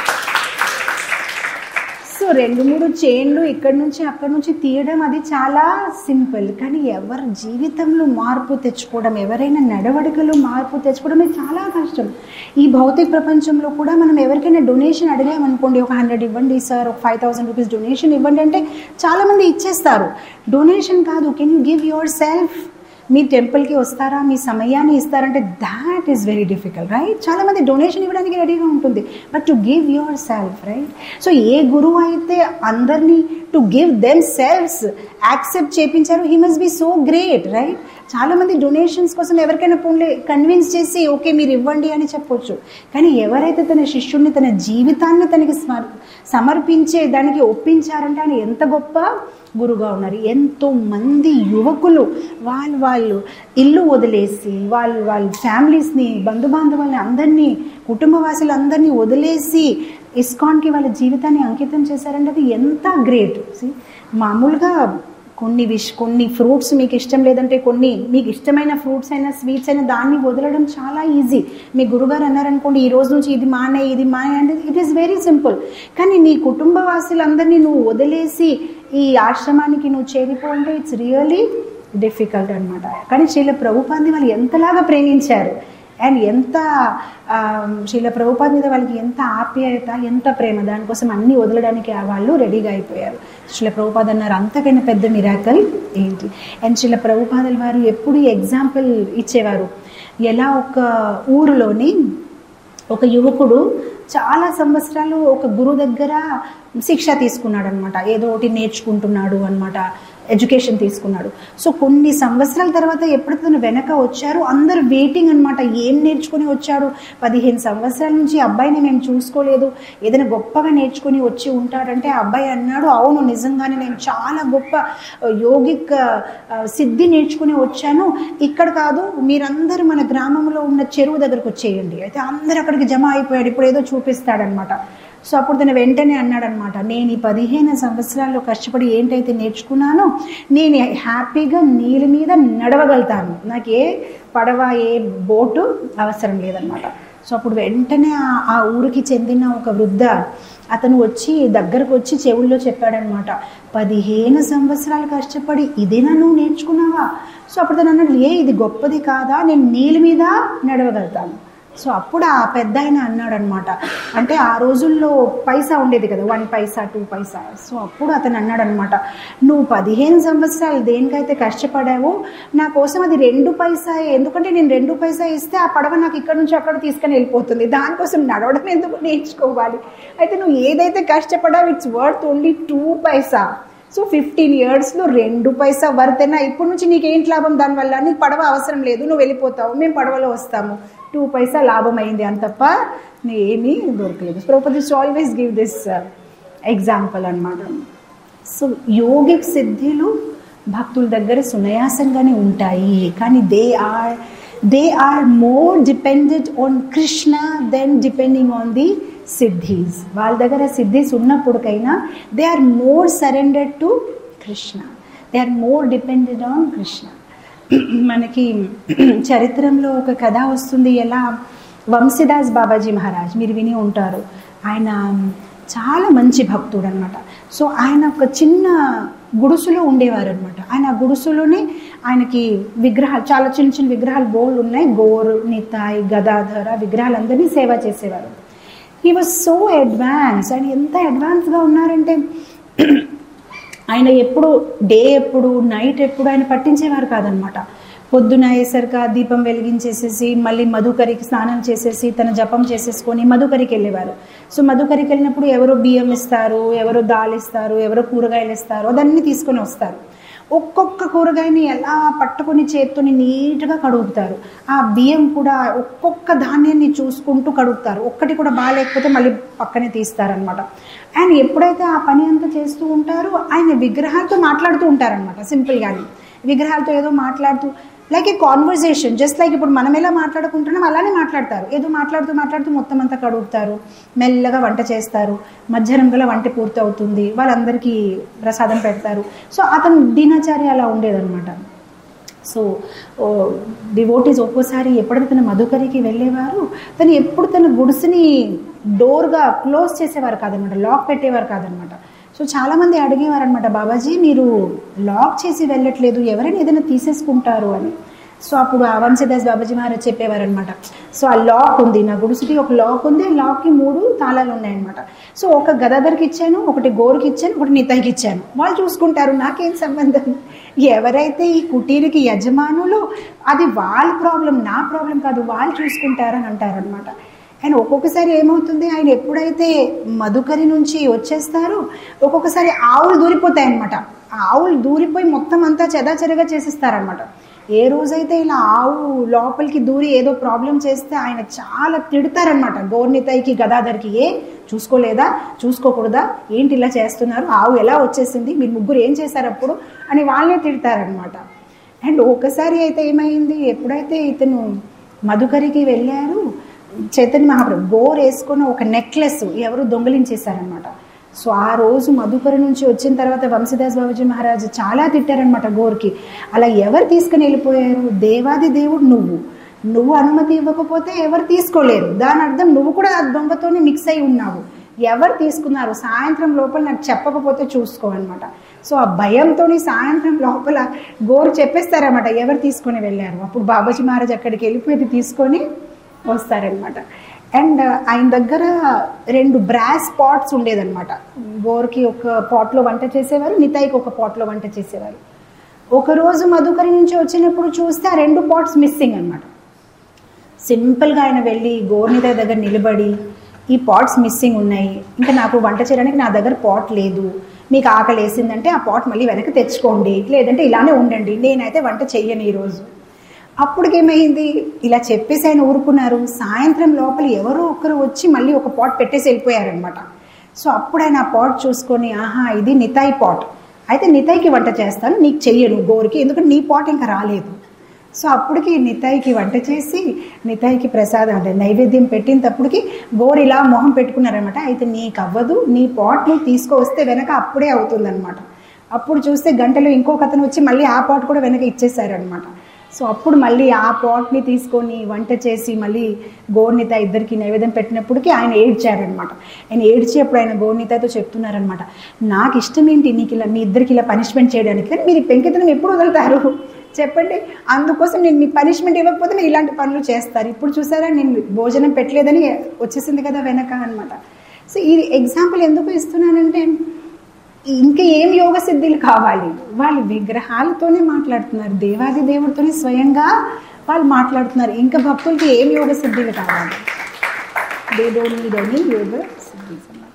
సో రెండు మూడు చైన్లు ఇక్కడి నుంచి అక్కడి నుంచి తీయడం అది చాలా సింపుల్ కానీ ఎవరి జీవితంలో మార్పు తెచ్చుకోవడం ఎవరైనా నడవడికలో మార్పు తెచ్చుకోవడం ఇది చాలా కష్టం ఈ భౌతిక ప్రపంచంలో కూడా మనం ఎవరికైనా డొనేషన్ అడిగామనుకోండి ఒక హండ్రెడ్ ఇవ్వండి సార్ ఒక ఫైవ్ థౌసండ్ రూపీస్ డొనేషన్ ఇవ్వండి అంటే చాలామంది ఇచ్చేస్తారు డొనేషన్ కాదు can you give yourself మీ టెంపుల్కి వస్తారా మీ సమయాన్ని ఇస్తారంటే that is very difficult right చాలామంది డొనేషన్ ఇవ్వడానికి రెడీగా ఉంటుంది but to give yourself right so ఏ గురువు అయితే అందరినీ to give them selves accept చేపించారు he must be so great right చాలామంది డొనేషన్స్ కోసం ఎవరికైనా పోన్లే కన్విన్స్ చేసి ఓకే మీరు ఇవ్వండి అని చెప్పొచ్చు కానీ ఎవరైతే తన శిష్యుడిని తన జీవితాన్ని తనకి స్మర్ సమర్పించే దానికి ఒప్పించారంటే ఆయన ఎంత గొప్ప గురుగా ఉన్నారు ఎంతో మంది యువకులు వాళ్ళు వాళ్ళు ఇల్లు వదిలేసి వాళ్ళు వాళ్ళ ఫ్యామిలీస్ని బంధుబాంధవుల్ని అందరినీ కుటుంబవాసులందరినీ వదిలేసి ఇస్కాన్కి వాళ్ళ జీవితాన్ని అంకితం చేశారంటే అది ఎంత గ్రేట్ మామూలుగా కొన్ని విష్ కొన్ని ఫ్రూట్స్ మీకు ఇష్టం లేదంటే కొన్ని మీకు ఇష్టమైన ఫ్రూట్స్ అయినా స్వీట్స్ అయినా దాన్ని వదలడం చాలా ఈజీ మీ గురుగారు అన్నారనుకోండి ఈ రోజు నుంచి ఇది మానే ఇది మానే అంటే ఇట్ ఈస్ వెరీ సింపుల్ కానీ నీ కుటుంబ వాసులందరినీ నువ్వు వదిలేసి ఈ ఆశ్రమానికి నువ్వు చేరిపో అంటే ఇట్స్ రియలీ డిఫికల్ట్ అనమాట కానీ శ్రీల ప్రభుపాన్ని వాళ్ళు ఎంతలాగా ప్రేమించారు అండ్ ఎంత శీల ప్రభుపాద్ మీద వాళ్ళకి ఎంత ఆప్యాయత ఎంత ప్రేమ దానికోసం అన్నీ వదలడానికి వాళ్ళు రెడీగా అయిపోయారు శిల ప్రభుపాద్ అన్నారు అంతకైనా పెద్ద మిరాకల్ ఏంటి అండ్ శిల ప్రభుపాదుల వారు ఎప్పుడు ఎగ్జాంపుల్ ఇచ్చేవారు ఎలా ఒక ఊరిలోని ఒక యువకుడు చాలా సంవత్సరాలు ఒక గురువు దగ్గర శిక్ష తీసుకున్నాడు అనమాట ఏదో ఒకటి నేర్చుకుంటున్నాడు అనమాట ఎడ్యుకేషన్ తీసుకున్నాడు సో కొన్ని సంవత్సరాల తర్వాత ఎప్పుడు తను వెనక వచ్చారు అందరు వెయిటింగ్ అనమాట ఏం నేర్చుకుని వచ్చాడు పదిహేను సంవత్సరాల నుంచి అబ్బాయిని మేము చూసుకోలేదు ఏదైనా గొప్పగా నేర్చుకుని వచ్చి ఉంటాడంటే ఆ అబ్బాయి అన్నాడు అవును నిజంగానే నేను చాలా గొప్ప యోగిక్ సిద్ధి నేర్చుకుని వచ్చాను ఇక్కడ కాదు మీరందరూ మన గ్రామంలో ఉన్న చెరువు దగ్గరకు వచ్చేయండి అయితే అందరు అక్కడికి జమ అయిపోయాడు ఇప్పుడు ఏదో చూపిస్తాడనమాట సో అప్పుడు తను వెంటనే అన్నాడు అనమాట నేను ఈ పదిహేను సంవత్సరాల్లో కష్టపడి ఏంటైతే నేర్చుకున్నానో నేను హ్యాపీగా నీళ్ళ మీద నడవగలుగుతాను నాకు ఏ పడవ ఏ బోటు అవసరం లేదనమాట సో అప్పుడు వెంటనే ఆ- ఆ ఊరికి చెందిన ఒక వృద్ధ అతను వచ్చి దగ్గరకు వచ్చి చెవుల్లో చెప్పాడనమాట పదిహేను సంవత్సరాలు కష్టపడి ఇదేనా నువ్వు నేర్చుకున్నావా సో అప్పుడు తను అన్నాడు ఏ ఇది గొప్పది కాదా నేను నీళ్ళ మీద నడవగలుగుతాను సో అప్పుడు ఆ పెద్ద ఆయన అన్నాడు అనమాట అంటే ఆ రోజుల్లో పైసా ఉండేది కదా one paisa two paisa so అప్పుడు అతను అన్నాడు అనమాట నువ్వు పదిహేను సంవత్సరాలు దేనికైతే కష్టపడావో నా కోసం అది రెండు పైసా ఎందుకంటే నేను రెండు పైసా ఇస్తే ఆ పడవ నాకు ఇక్కడ నుంచి అక్కడ తీసుకొని వెళ్ళిపోతుంది దానికోసం నడవడం ఎందుకు నేర్చుకోవాలి అయితే నువ్వు ఏదైతే కష్టపడావు it's worth only two paisa so fifteen ఇయర్స్లో రెండు పైసా వర్తేనా ఇప్పటి నుంచి నీకేంటి లాభం దానివల్ల నీకు పడవ అవసరం లేదు నువ్వు వెళ్ళిపోతావు మేము పడవలో వస్తాము టూ పైసా లాభం అయింది అని తప్ప ఏమీ దొరకలేదు ప్రోపదిస్ ఆల్వేస్ గివ్ దిస్ ఎగ్జాంపుల్ అనమాట సో యోగిక్ సిద్ధిలు భక్తుల దగ్గర సునాయాసంగానే ఉంటాయి కానీ they are they are more dependent on Krishna then depending on the siddhis వాళ్ళ దగ్గర సిద్ధీస్ ఉన్నప్పటికైనా they are more surrendered to Krishna they are more dependent on Krishna మనకి చరిత్రలో ఒక కథ వస్తుంది ఎలా వంశీదాస్ బాబాజీ మహారాజ్ మీరు విని ఉంటారు ఆయన చాలా మంచి భక్తుడు అనమాట సో ఆయన ఒక చిన్న గుడుసులో ఉండేవారు అనమాట ఆయన ఆ గుడుసులోనే ఆయనకి విగ్రహాలు చాలా చిన్న చిన్న విగ్రహాలు బోర్లు ఉన్నాయి గోరు నితాయ్ గదాధర విగ్రహాలందరినీ సేవ చేసేవారు హీ వాజ్ సో అడ్వాన్స్ ఆయన ఎంత అడ్వాన్స్గా ఉన్నారంటే ఆయన ఎప్పుడు డే ఎప్పుడు నైట్ ఎప్పుడు ఆయన పట్టించేవారు కాదనమాట పొద్దున అయ్యేసరికి ఆ దీపం వెలిగించేసేసి మళ్ళీ మధుకరికి స్నానం చేసేసి తన జపం చేసేసుకొని మధుకరికి వెళ్ళేవారు సో మధుకరికి వెళ్ళినప్పుడు ఎవరో బియ్యం ఇస్తారు ఎవరో దాల్ ఇస్తారు ఎవరో కూరగాయలు ఇస్తారు అదన్నీ తీసుకొని వస్తారు ఒక్కొక్క కూరగాయని ఎలా పట్టుకొని చేత్తోని నీట్గా కడుగుతారు ఆ బియ్యం కూడా ఒక్కొక్క ధాన్యాన్ని చూసుకుంటూ కడుగుతారు ఒక్కటి కూడా బాగాలేకపోతే మళ్ళీ పక్కనే తీస్తారనమాట ఆయన ఎప్పుడైతే ఆ పని అంతా చేస్తూ ఉంటారో ఆయన విగ్రహాలతో మాట్లాడుతూ ఉంటారనమాట సింపుల్గానే విగ్రహాలతో ఏదో మాట్లాడుతూ like a conversation just like ఇప్పుడు మనం ఎలా మాట్లాడుకుంటున్నాం అలానే మాట్లాడతారు ఏదో మాట్లాడుతూ మాట్లాడుతూ మొత్తం అంతా కడుగుతారు మెల్లగా వంట చేస్తారు మధ్యాహ్నం గల వంట పూర్తి అవుతుంది వాళ్ళందరికీ ప్రసాదం పెడతారు సో అతను దినచర్య అలా ఉండేదన్నమాట సో డివోటీస్ ఒక్కోసారి ఎప్పుడైతే తన మధుకరికి వెళ్ళేవారు తను ఎప్పుడు తన గుడిసెని డోర్గా క్లోజ్ చేసేవారు కాదనమాట లాక్ పెట్టేవారు కాదనమాట సో చాలామంది అడిగేవారు అనమాట బాబాజీ మీరు లాక్ చేసి వెళ్ళట్లేదు ఎవరైనా ఏదైనా తీసేసుకుంటారు అని సో అప్పుడు ఆ వంశదాస్ బాబాజీ మహారాజ్ చెప్పేవారు అనమాట సో ఆ లాక్ ఉంది నా గుడిసికి ఒక లాక్ ఉంది ఆ లాక్కి మూడు తాళాలు ఉన్నాయన్నమాట సో ఒక గదాధర్కి ఇచ్చాను ఒకటి గోరుకి ఇచ్చాను ఒకటి నితాయికి ఇచ్చాను వాళ్ళు చూసుకుంటారు నాకేం సంబంధం ఎవరైతే ఈ కుటీరికి యజమానులు అది వాళ్ళ ప్రాబ్లం నా ప్రాబ్లం కాదు వాళ్ళు చూసుకుంటారని అంటారనమాట ఆయన ఒక్కొక్కసారి ఏమవుతుంది ఆయన ఎప్పుడైతే మధుకరి నుంచి వచ్చేస్తారో ఒక్కొక్కసారి ఆవులు దూరిపోతాయి అనమాట ఆవులు దూరిపోయి మొత్తం అంతా చెదాచెరగా చేసేస్తారనమాట ఏ రోజైతే ఇలా ఆవు లోపలికి దూరి ఏదో ప్రాబ్లం చేస్తే ఆయన చాలా తిడతారనమాట గోర్నితైకి గదాధర్కి ఏ చూసుకోలేదా చూసుకోకూడదా ఏంటి ఇలా చేస్తున్నారు ఆవు ఎలా వచ్చేసింది మీరు ముగ్గురు ఏం చేశారు అప్పుడు అని వాళ్ళనే తిడతారనమాట అండ్ ఒకసారి అయితే ఏమైంది ఎప్పుడైతే ఇతను మధుకరికి వెళ్ళారు చైతన్య మహాప్రభు గోర్ వేసుకున్న ఒక నెక్లెస్ ఎవరు దొంగలించేశారనమాట సో ఆ రోజు మధుకరి నుంచి వచ్చిన తర్వాత వంశీదాస్ బాబాజీ మహారాజు చాలా తిట్టారనమాట గోర్కి అలా ఎవరు తీసుకుని వెళ్ళిపోయారు దేవాది దేవుడు నువ్వు నువ్వు అనుమతి ఇవ్వకపోతే ఎవరు తీసుకోలేరు దాని అర్థం నువ్వు కూడా ఆ దొంగతోనే మిక్స్ అయి ఉన్నావు ఎవరు తీసుకున్నారు సాయంత్రం లోపల నాకు చెప్పకపోతే చూసుకో అనమాట సో ఆ భయంతో సాయంత్రం లోపల గోరు చెప్పేస్తారన్నమాట ఎవరు తీసుకొని వెళ్ళారు అప్పుడు బాబాజీ మహారాజ్ అక్కడికి వెళ్ళిపోయి తీసుకొని వస్తారనమాట అండ్ ఆయన దగ్గర రెండు బ్రాస్ పాట్స్ ఉండేదన్నమాట గోర్కి ఒక పాట్లో వంట చేసేవారు నితాయికి ఒక పాట్లో వంట చేసేవారు ఒకరోజు మధుకరి నుంచి వచ్చినప్పుడు చూస్తే ఆ రెండు పాట్స్ మిస్సింగ్ అనమాట సింపుల్గా ఆయన వెళ్ళి గోర్నిత దగ్గర నిలబడి ఈ పాట్స్ మిస్సింగ్ ఉన్నాయి ఇంకా నాకు వంట చేయడానికి నా దగ్గర పాట్ లేదు మీకు ఆకలి వేసిందంటే ఆ పాట్ మళ్ళీ వెనక్కి తెచ్చుకోండి లేదంటే ఇలానే ఉండండి నేనైతే వంట చెయ్యను ఈరోజు అప్పటికేమైంది ఇలా చెప్పేసి ఆయన ఊరుకున్నారు సాయంత్రం లోపల ఎవరో ఒకరు వచ్చి మళ్ళీ ఒక పాట్ పెట్టేసి వెళ్ళిపోయారనమాట సో అప్పుడు ఆయన ఆ పాట్ చూసుకొని ఆహా ఇది నితాయి పాట్ అయితే నితాయికి వంట చేస్తాను నీకు చెయ్యను గోరికి ఎందుకంటే నీ పాట్ ఇంకా రాలేదు సో అప్పటికి నితాయికి వంట చేసి నితాయికి ప్రసాదం అంటే నైవేద్యం పెట్టినప్పటికి గోరు ఇలా మొహం పెట్టుకున్నారనమాట అయితే నీకు అవ్వదు నీ పాట్ నువ్వు తీసుకొస్తే వెనక అప్పుడే అవుతుందన్నమాట అప్పుడు చూస్తే గంటలో ఇంకొక అతను వచ్చి మళ్ళీ ఆ పాట్ కూడా వెనక ఇచ్చేసారనమాట సో అప్పుడు మళ్ళీ ఆ పాట్ని తీసుకొని వంట చేసి మళ్ళీ గోర్నిత ఇద్దరికి నైవేద్యం పెట్టినప్పటికీ ఆయన ఏడ్చారనమాట ఆయన ఏడ్చి అప్పుడు ఆయన గోర్నితతో చెప్తున్నారనమాట నాకు ఇష్టం ఏంటి నీకు ఇలా మీ ఇద్దరికి ఇలా పనిష్మెంట్ చేయడానికి కానీ మీరు ఈ పెంకితనం ఎప్పుడు వదులుతారు చెప్పండి అందుకోసం నేను మీ పనిష్మెంట్ ఇవ్వకపోతే మీరు ఇలాంటి పనులు చేస్తారు ఇప్పుడు చూసారా నేను భోజనం పెట్టలేదని వచ్చేసింది కదా వెనక అనమాట సో ఈ ఎగ్జాంపుల్ ఎందుకు ఇస్తున్నానంటే ఇంకా ఏం యోగ సిద్ధిలు కావాలి వాళ్ళు విగ్రహాలతోనే మాట్లాడుతున్నారు దేవాది దేవుడితోనే స్వయంగా వాళ్ళు మాట్లాడుతున్నారు ఇంకా భక్తులకి ఏం యోగ సిద్ధిలు కావాలి they don't need any yoga siddhis అన్నమాట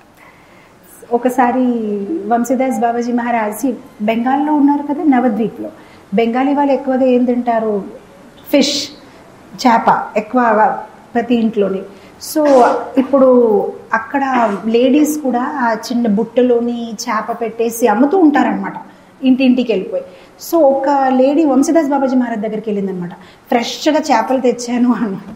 ఒకసారి వంశీదాస్ బాబాజీ మహారాజ్ బెంగాల్లో ఉన్నారు కదా నవద్వీప్లో బెంగాలీ వాళ్ళు ఎక్కువగా ఏం తింటారు ఫిష్ చేప ఎక్కువ ప్రతి ఇంట్లోని సో ఇప్పుడు అక్కడ లేడీస్ కూడా ఆ చిన్న బుట్టలోని చేప పెట్టేసి అమ్ముతూ ఉంటారనమాట ఇంటింటికి వెళ్ళిపోయి సో ఒక లేడీ వంశీదాస్ బాబాజీ మహారాజ్ దగ్గరికి వెళ్ళిందనమాట ఫ్రెష్గా చేపలు తెచ్చాను అన్నాడు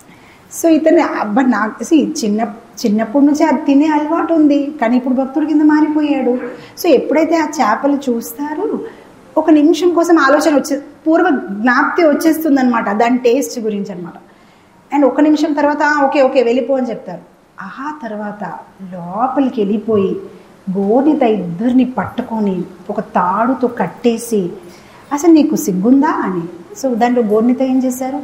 సో ఇతను అబ్బా నాకు see, చిన్న చిన్నప్పటి నుంచి అది తినే అలవాటు ఉంది కానీ ఇప్పుడు భక్తుడి కింద మారిపోయాడు సో ఎప్పుడైతే ఆ చేపలు చూస్తారో ఒక నిమిషం కోసం ఆలోచన వచ్చే పూర్వ జ్ఞాప్తి వచ్చేస్తుంది అనమాట దాని టేస్ట్ గురించి అనమాట అండ్ ఒక నిమిషం తర్వాత "ఆ, ఓకే ఓకే వెళ్ళిపో అని చెప్తారు ఆ తర్వాత లోపలికి వెళ్ళిపోయి గోనిత ఇద్దరిని పట్టుకొని ఒక తాడుతో కట్టేసి అసలు నీకు సిగ్గుందా అని సో దాంట్లో గోర్నిత ఏం చేశారు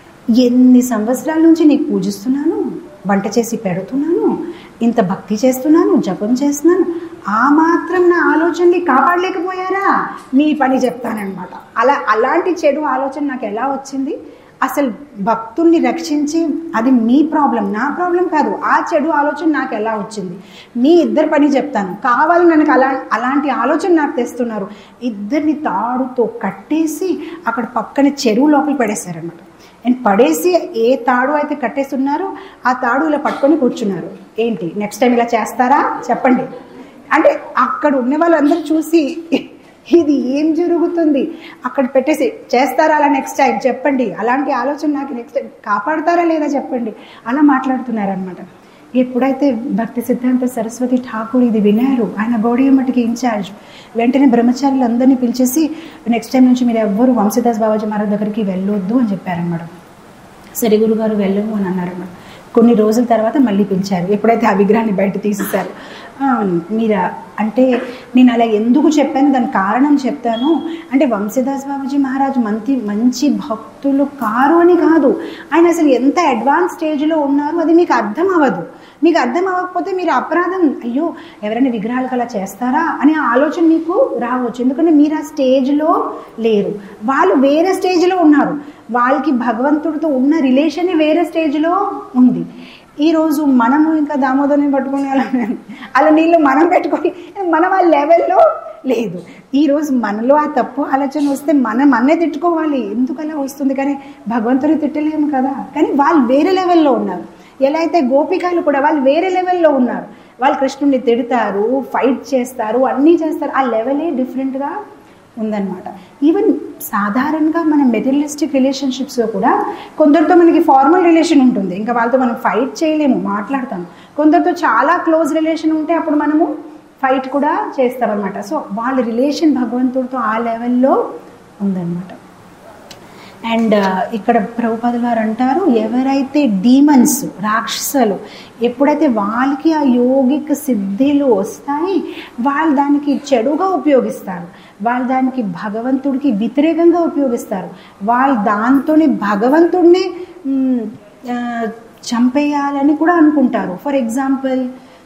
ఎన్ని సంవత్సరాల నుంచి నీకు పూజిస్తున్నాను వంట చేసి పెడుతున్నాను ఇంత భక్తి చేస్తున్నాను జపం చేస్తున్నాను ఆ మాత్రం నా ఆలోచనని కాపాడలేకపోయారా మీ పని చెప్తానన్నమాట అలా అలాంటి చెడు ఆలోచన నాకు ఎలా వచ్చింది అసలు భక్తుల్ని రక్షించి అది మీ ప్రాబ్లం నా ప్రాబ్లం కాదు ఆ చెడు ఆలోచన నాకు ఎలా వచ్చింది మీ ఇద్దరు పని చెప్తాను కావాలని నాకు అలా అలాంటి ఆలోచన నాకు తెస్తున్నారు ఇద్దరిని తాడుతో కట్టేసి అక్కడ పక్కన చెరువు లోపల పడేశారనమాట అండ్ పడేసి ఏ తాడు అయితే కట్టేస్తున్నారో ఆ తాడు ఇలా పట్టుకొని కూర్చున్నారు ఏంటి నెక్స్ట్ టైం ఇలా చేస్తారా చెప్పండి అంటే అక్కడ ఉన్న వాళ్ళందరూ చూసి ఇది ఏం జరుగుతుంది అక్కడ పెట్టేసి చేస్తారా అలా నెక్స్ట్ టైం చెప్పండి అలాంటి ఆలోచన నాకు నెక్స్ట్ టైం కాపాడతారా లేదా చెప్పండి అలా మాట్లాడుతున్నారనమాట ఎప్పుడైతే భక్తి సిద్ధాంత సరస్వతి ఠాకూర్ ఇది వినారు ఆయన గౌడీ మట్టికి ఇన్ఛార్జ్ వెంటనే బ్రహ్మచారులు అందరినీ పిలిచేసి నెక్స్ట్ టైం నుంచి మీరు ఎవ్వరు వంశీదాస్ బాబాజీ మహారాజ్ దగ్గరికి వెళ్ళొద్దు అని చెప్పారన్నమాట సరే గురుగారు వెళ్ళము అని అన్నారన్నమాట కొన్ని రోజుల తర్వాత మళ్ళీ పిలిచారు ఎప్పుడైతే ఆ విగ్రహాన్ని బయట తీసేశారు "ఆ, మీరా అంటే నేను అలా ఎందుకు చెప్పాను దాని కారణం చెప్తాను అంటే వంశీదాస్ బాబుజీ మహారాజ్ మంచి మంచి భక్తులు కారు అని కాదు ఆయన అసలు ఎంత అడ్వాన్స్ స్టేజ్లో ఉన్నారు అది మీకు అర్థం అవ్వదు మీకు అర్థం అవ్వకపోతే మీరు అపరాధం అయ్యో ఎవరైనా విగ్రహాలకు అలా చేస్తారా అనే ఆలోచన మీకు రావచ్చు ఎందుకంటే మీరు ఆ స్టేజ్లో లేరు వాళ్ళు వేరే స్టేజ్లో ఉన్నారు వాళ్ళకి భగవంతుడితో ఉన్న రిలేషన్ వేరే స్టేజ్లో ఉంది ఈరోజు మనము ఇంకా దామోదరిని పట్టుకొని అలా అలా నీళ్ళు మనం పెట్టుకొని మనం ఆ లెవెల్లో లేదు ఈరోజు మనలో ఆ తప్పు ఆలోచన వస్తే మనం మన్నే తిట్టుకోవాలి ఎందుకు అలా వస్తుంది కానీ భగవంతుని తిట్టలేము కదా కానీ వాళ్ళు వేరే లెవెల్లో ఉన్నారు ఎలా అయితే గోపికలు కూడా వాళ్ళు వేరే లెవెల్లో ఉన్నారు వాళ్ళు కృష్ణుడిని తిడతారు ఫైట్ చేస్తారు అన్నీ చేస్తారు ఆ లెవెలే డిఫరెంట్గా ఉందన్నమాట ఈవెన్ సాధారణంగా మన మెటీరియలిస్టిక్ రిలేషన్షిప్స్లో కూడా కొందరితో మనకి ఫార్మల్ రిలేషన్ ఉంటుంది ఇంకా వాళ్ళతో మనం ఫైట్ చేయలేము మాట్లాడతాం కొందరితో చాలా క్లోజ్ రిలేషన్ ఉంటే అప్పుడు మనము ఫైట్ కూడా చేస్తామన్నమాట సో వాళ్ళ రిలేషన్ భగవంతుడితో ఆ లెవెల్లో ఉందన్నమాట అండ్ ఇక్కడ ప్రభుపాదుల వారు అంటారు ఎవరైతే డీమన్స్ రాక్షసులు ఎప్పుడైతే వాళ్ళకి ఆ యోగిక సిద్ధిలు వస్తాయి వాళ్ళు దానికి చెడుగా ఉపయోగిస్తారు వాళ్ళు దానికి భగవంతుడికి వ్యతిరేకంగా ఉపయోగిస్తారు వాళ్ళు దాంతోనే భగవంతుడిని మ్, ఆ, చంపేయాలని కూడా అనుకుంటారు ఫర్ ఎగ్జాంపుల్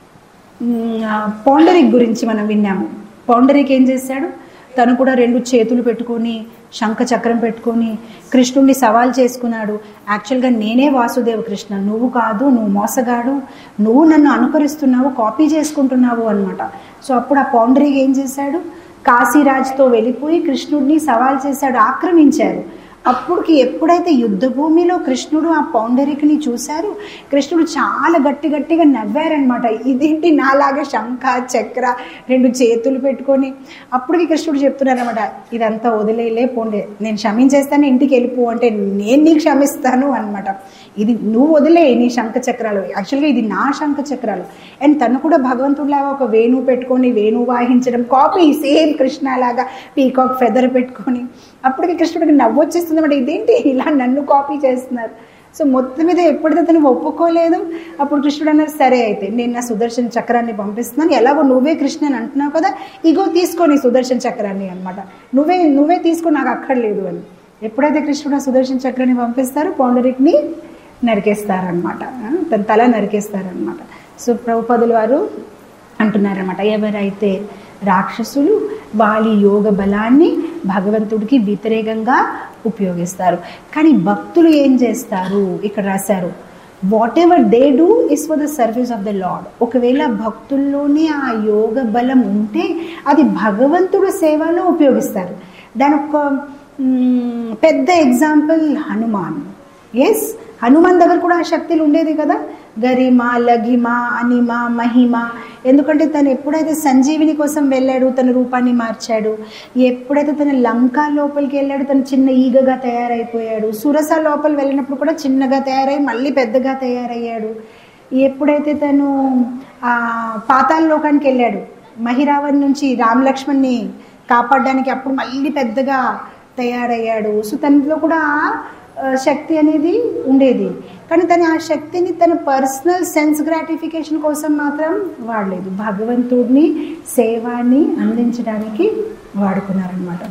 పౌండరిక్ గురించి మనం విన్నాము పౌండరిక్ ఏం చేశాడు తను కూడా రెండు చేతులు పెట్టుకొని శంఖ చక్రం పెట్టుకొని కృష్ణుడిని సవాల్ చేసుకున్నాడు యాక్చువల్గా నేనే వాసుదేవ కృష్ణ నువ్వు కాదు నువ్వు మోసగాడు నువ్వు నన్ను అనుకరిస్తున్నావు కాపీ చేసుకుంటున్నావు అనమాట సో అప్పుడు ఆ పౌండరీకి ఏం చేశాడు కాశీరాజ్తో వెళ్ళిపోయి కృష్ణుడిని సవాల్ చేశాడు ఆక్రమించారు అప్పుడుకి ఎప్పుడైతే యుద్ధ భూమిలో కృష్ణుడు ఆ పౌండరికిని చూశారు కృష్ణుడు చాలా గట్టి గట్టిగా నవ్వారనమాట ఇదేంటి నాలాగా శంఖ చక్ర రెండు చేతులు పెట్టుకొని అప్పటికి కృష్ణుడు చెప్తున్నారనమాట ఇదంతా వదిలేలే పోండే నేను క్షమించేస్తాను ఇంటికి వెళ్ళిపో అంటే నేను నీకు క్షమిస్తాను అనమాట ఇది నువ్వు వదిలే నీ శంఖ చక్రాలు యాక్చువల్గా ఇది నా శంఖ చక్రాలు అండ్ తను కూడా భగవంతుడిలాగా ఒక వేణు పెట్టుకొని వేణు వాయించడం కాపీ సేమ్ కృష్ణ లాగా పీకాక్ ఫెదర్ పెట్టుకొని అప్పటికి కృష్ణుడికి నవ్వు వచ్చేస్తుంది అన్నమాట ఇదేంటి ఇలా నన్ను కాపీ చేస్తున్నారు సో మొత్తం మీద ఎప్పుడైతే తను ఒప్పుకోలేదు అప్పుడు కృష్ణుడు అన్నారు సరే అయితే నేను నా సుదర్శన చక్రాన్ని పంపిస్తున్నాను ఎలాగో నువ్వే కృష్ణ అని అంటున్నావు కదా ఇగో తీసుకో నీ సుదర్శన చక్రాన్ని అనమాట నువ్వే నువ్వే తీసుకో నాకు అక్కర్లేదు అని ఎప్పుడైతే కృష్ణుడు ఆ సుదర్శన చక్రాన్ని పంపిస్తారో పౌండరిక్ని నరికేస్తారనమాట తన తల నరికేస్తారనమాట సో ప్రభుపదులు వారు అంటున్నారన్నమాట ఎవరైతే రాక్షసులు వాళ్ళ యోగ బలాన్ని భగవంతుడికి వ్యతిరేకంగా ఉపయోగిస్తారు కానీ భక్తులు ఏం చేస్తారు ఇక్కడ రాశారు whatever they do is for the service of the lord ఒకవేళ భక్తుల్లోనే ఆ యోగ బలం ఉంటే అది భగవంతుడు సేవలో ఉపయోగిస్తారు దాని ఒక మ్, పెద్ద ఎగ్జాంపుల్ హనుమాన్ ఎస్ హనుమాన్ దగ్గర కూడా ఆ శక్తులు ఉండేది కదా గరిమ లఘిమ అనిమ మహిమ ఎందుకంటే తను ఎప్పుడైతే సంజీవిని కోసం వెళ్ళాడు తన రూపాన్ని మార్చాడు ఎప్పుడైతే తన లంక లోపలికి వెళ్ళాడు తను చిన్న ఈగగా తయారైపోయాడు సురస లోపల వెళ్ళినప్పుడు కూడా చిన్నగా తయారై మళ్ళీ పెద్దగా తయారయ్యాడు ఎప్పుడైతే తను ఆ పాతాల లోకానికి వెళ్ళాడు మహిరావన్ నుంచి రామ్ లక్ష్మణ్ని కాపాడడానికి అప్పుడు మళ్ళీ పెద్దగా తయారయ్యాడు సో తనలో కూడా ఆ, శక్తి అనేది ఉండేది కానీ తను ఆ శక్తిని తన పర్సనల్ సెన్స్ గ్రాటిఫికేషన్ కోసం మాత్రం వాడలేదు భగవంతుడిని సేవాన్ని అందించడానికి వాడుకున్నారనమాట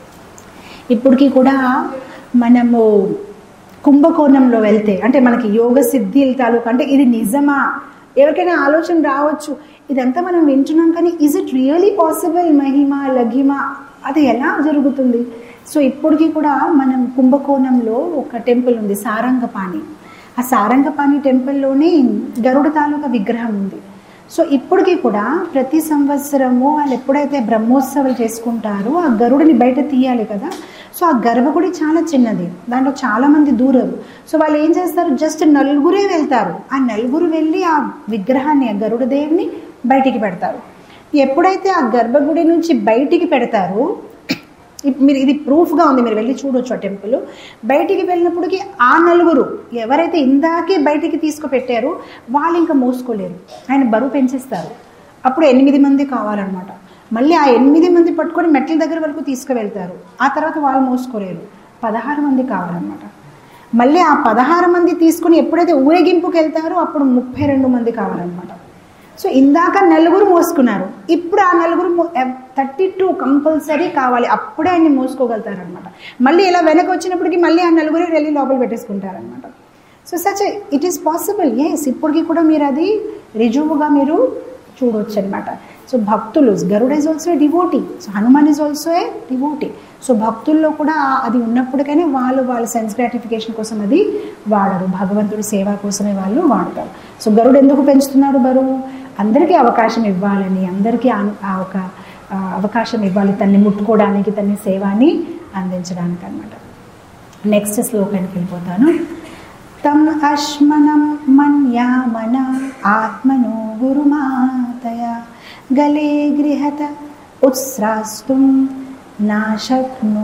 ఇప్పటికీ కూడా మనము కుంభకోణంలో వెళ్తే అంటే మనకి యోగ సిద్ధిల తాలూకు అంటే ఇది నిజమా ఎవరికైనా ఆలోచన రావచ్చు ఇదంతా మనం వింటున్నాం కానీ ఇజ్ ఇట్ రియలీ పాసిబుల్ మహిమ లఘిమ అది ఎలా జరుగుతుంది సో ఇప్పటికీ కూడా మనం కుంభకోణంలో ఒక టెంపుల్ ఉంది సారంగపాణి ఆ సారంగపాణి టెంపుల్లోనే గరుడ తాలూకా విగ్రహం ఉంది సో ఇప్పటికీ కూడా ప్రతి సంవత్సరము వాళ్ళు ఎప్పుడైతే బ్రహ్మోత్సవాలు చేసుకుంటారో ఆ గరుడిని బయట తీయాలి కదా సో ఆ గర్భగుడి చాలా చిన్నది దాంట్లో చాలా మంది దూరరు సో వాళ్ళు ఏం చేస్తారు జస్ట్ నలుగురే వెళ్తారు ఆ నలుగురు వెళ్ళి ఆ విగ్రహాన్ని ఆ గరుడ దేవుని బయటికి పెడతారు ఎప్పుడైతే ఆ గర్భగుడి నుంచి బయటికి పెడతారో ఇప్ మీరు ఇది ప్రూఫ్గా ఉంది మీరు వెళ్ళి చూడొచ్చు ఆ టెంపుల్ బయటికి వెళ్ళినప్పటికీ ఆ నలుగురు ఎవరైతే ఇందాకే బయటికి తీసుకుపెట్టారో వాళ్ళు ఇంకా మోసుకోలేరు ఆయన బరువు పెంచేస్తారు అప్పుడు ఎనిమిది మంది కావాలన్నమాట మళ్ళీ ఆ ఎనిమిది మంది పట్టుకొని మెట్ల దగ్గర వరకు తీసుకువెళ్తారు ఆ తర్వాత వాళ్ళు మోసుకోలేరు పదహారు మంది కావాలన్నమాట మళ్ళీ ఆ పదహారు మంది తీసుకొని ఎప్పుడైతే ఊరేగింపుకి వెళ్తారో అప్పుడు ముప్పై రెండు మంది కావాలన్నమాట సో ఇందాక నలుగురు మోసుకున్నారు ఇప్పుడు ఆ నలుగురు థర్టీ టూ కంపల్సరీ కావాలి అప్పుడే ఆయన్ని మోసుకోగలుగుతారనమాట మళ్ళీ ఇలా వెనక వచ్చినప్పటికీ మళ్ళీ ఆ నలుగురు వెళ్ళి లోపల పెట్టేసుకుంటారనమాట so such it is possible yes ఇప్పటికీ కూడా మీరు అది రుజువుగా మీరు చూడొచ్చు అనమాట సో భక్తులు Garuda is also devotee so Hanuman is also a devotee so భక్తుల్లో కూడా అది ఉన్నప్పటికైనా వాళ్ళు వాళ్ళ సెన్స్ గ్రాటిఫికేషన్ కోసం అది వాడరు భగవంతుడి సేవ కోసమే వాళ్ళు వాడతారు సో గరుడు ఎందుకు పెంచుతున్నాడు బరువు అందరికీ అవకాశం ఇవ్వాలని అందరికీ ఆ- ఆ ఒక ఆ, అవకాశం ఇవ్వాలి తన్ని ముట్టుకోవడానికి తన్ని సేవాని అందించడానికి అనమాట నెక్స్ట్ శ్లోకానికి వెళ్ళిపోతాను తం అశ్మనం మన్యామన ఆత్మనో గురుమాతయ గలే గృహత ఉత్స్రాస్తుం నాశక్నో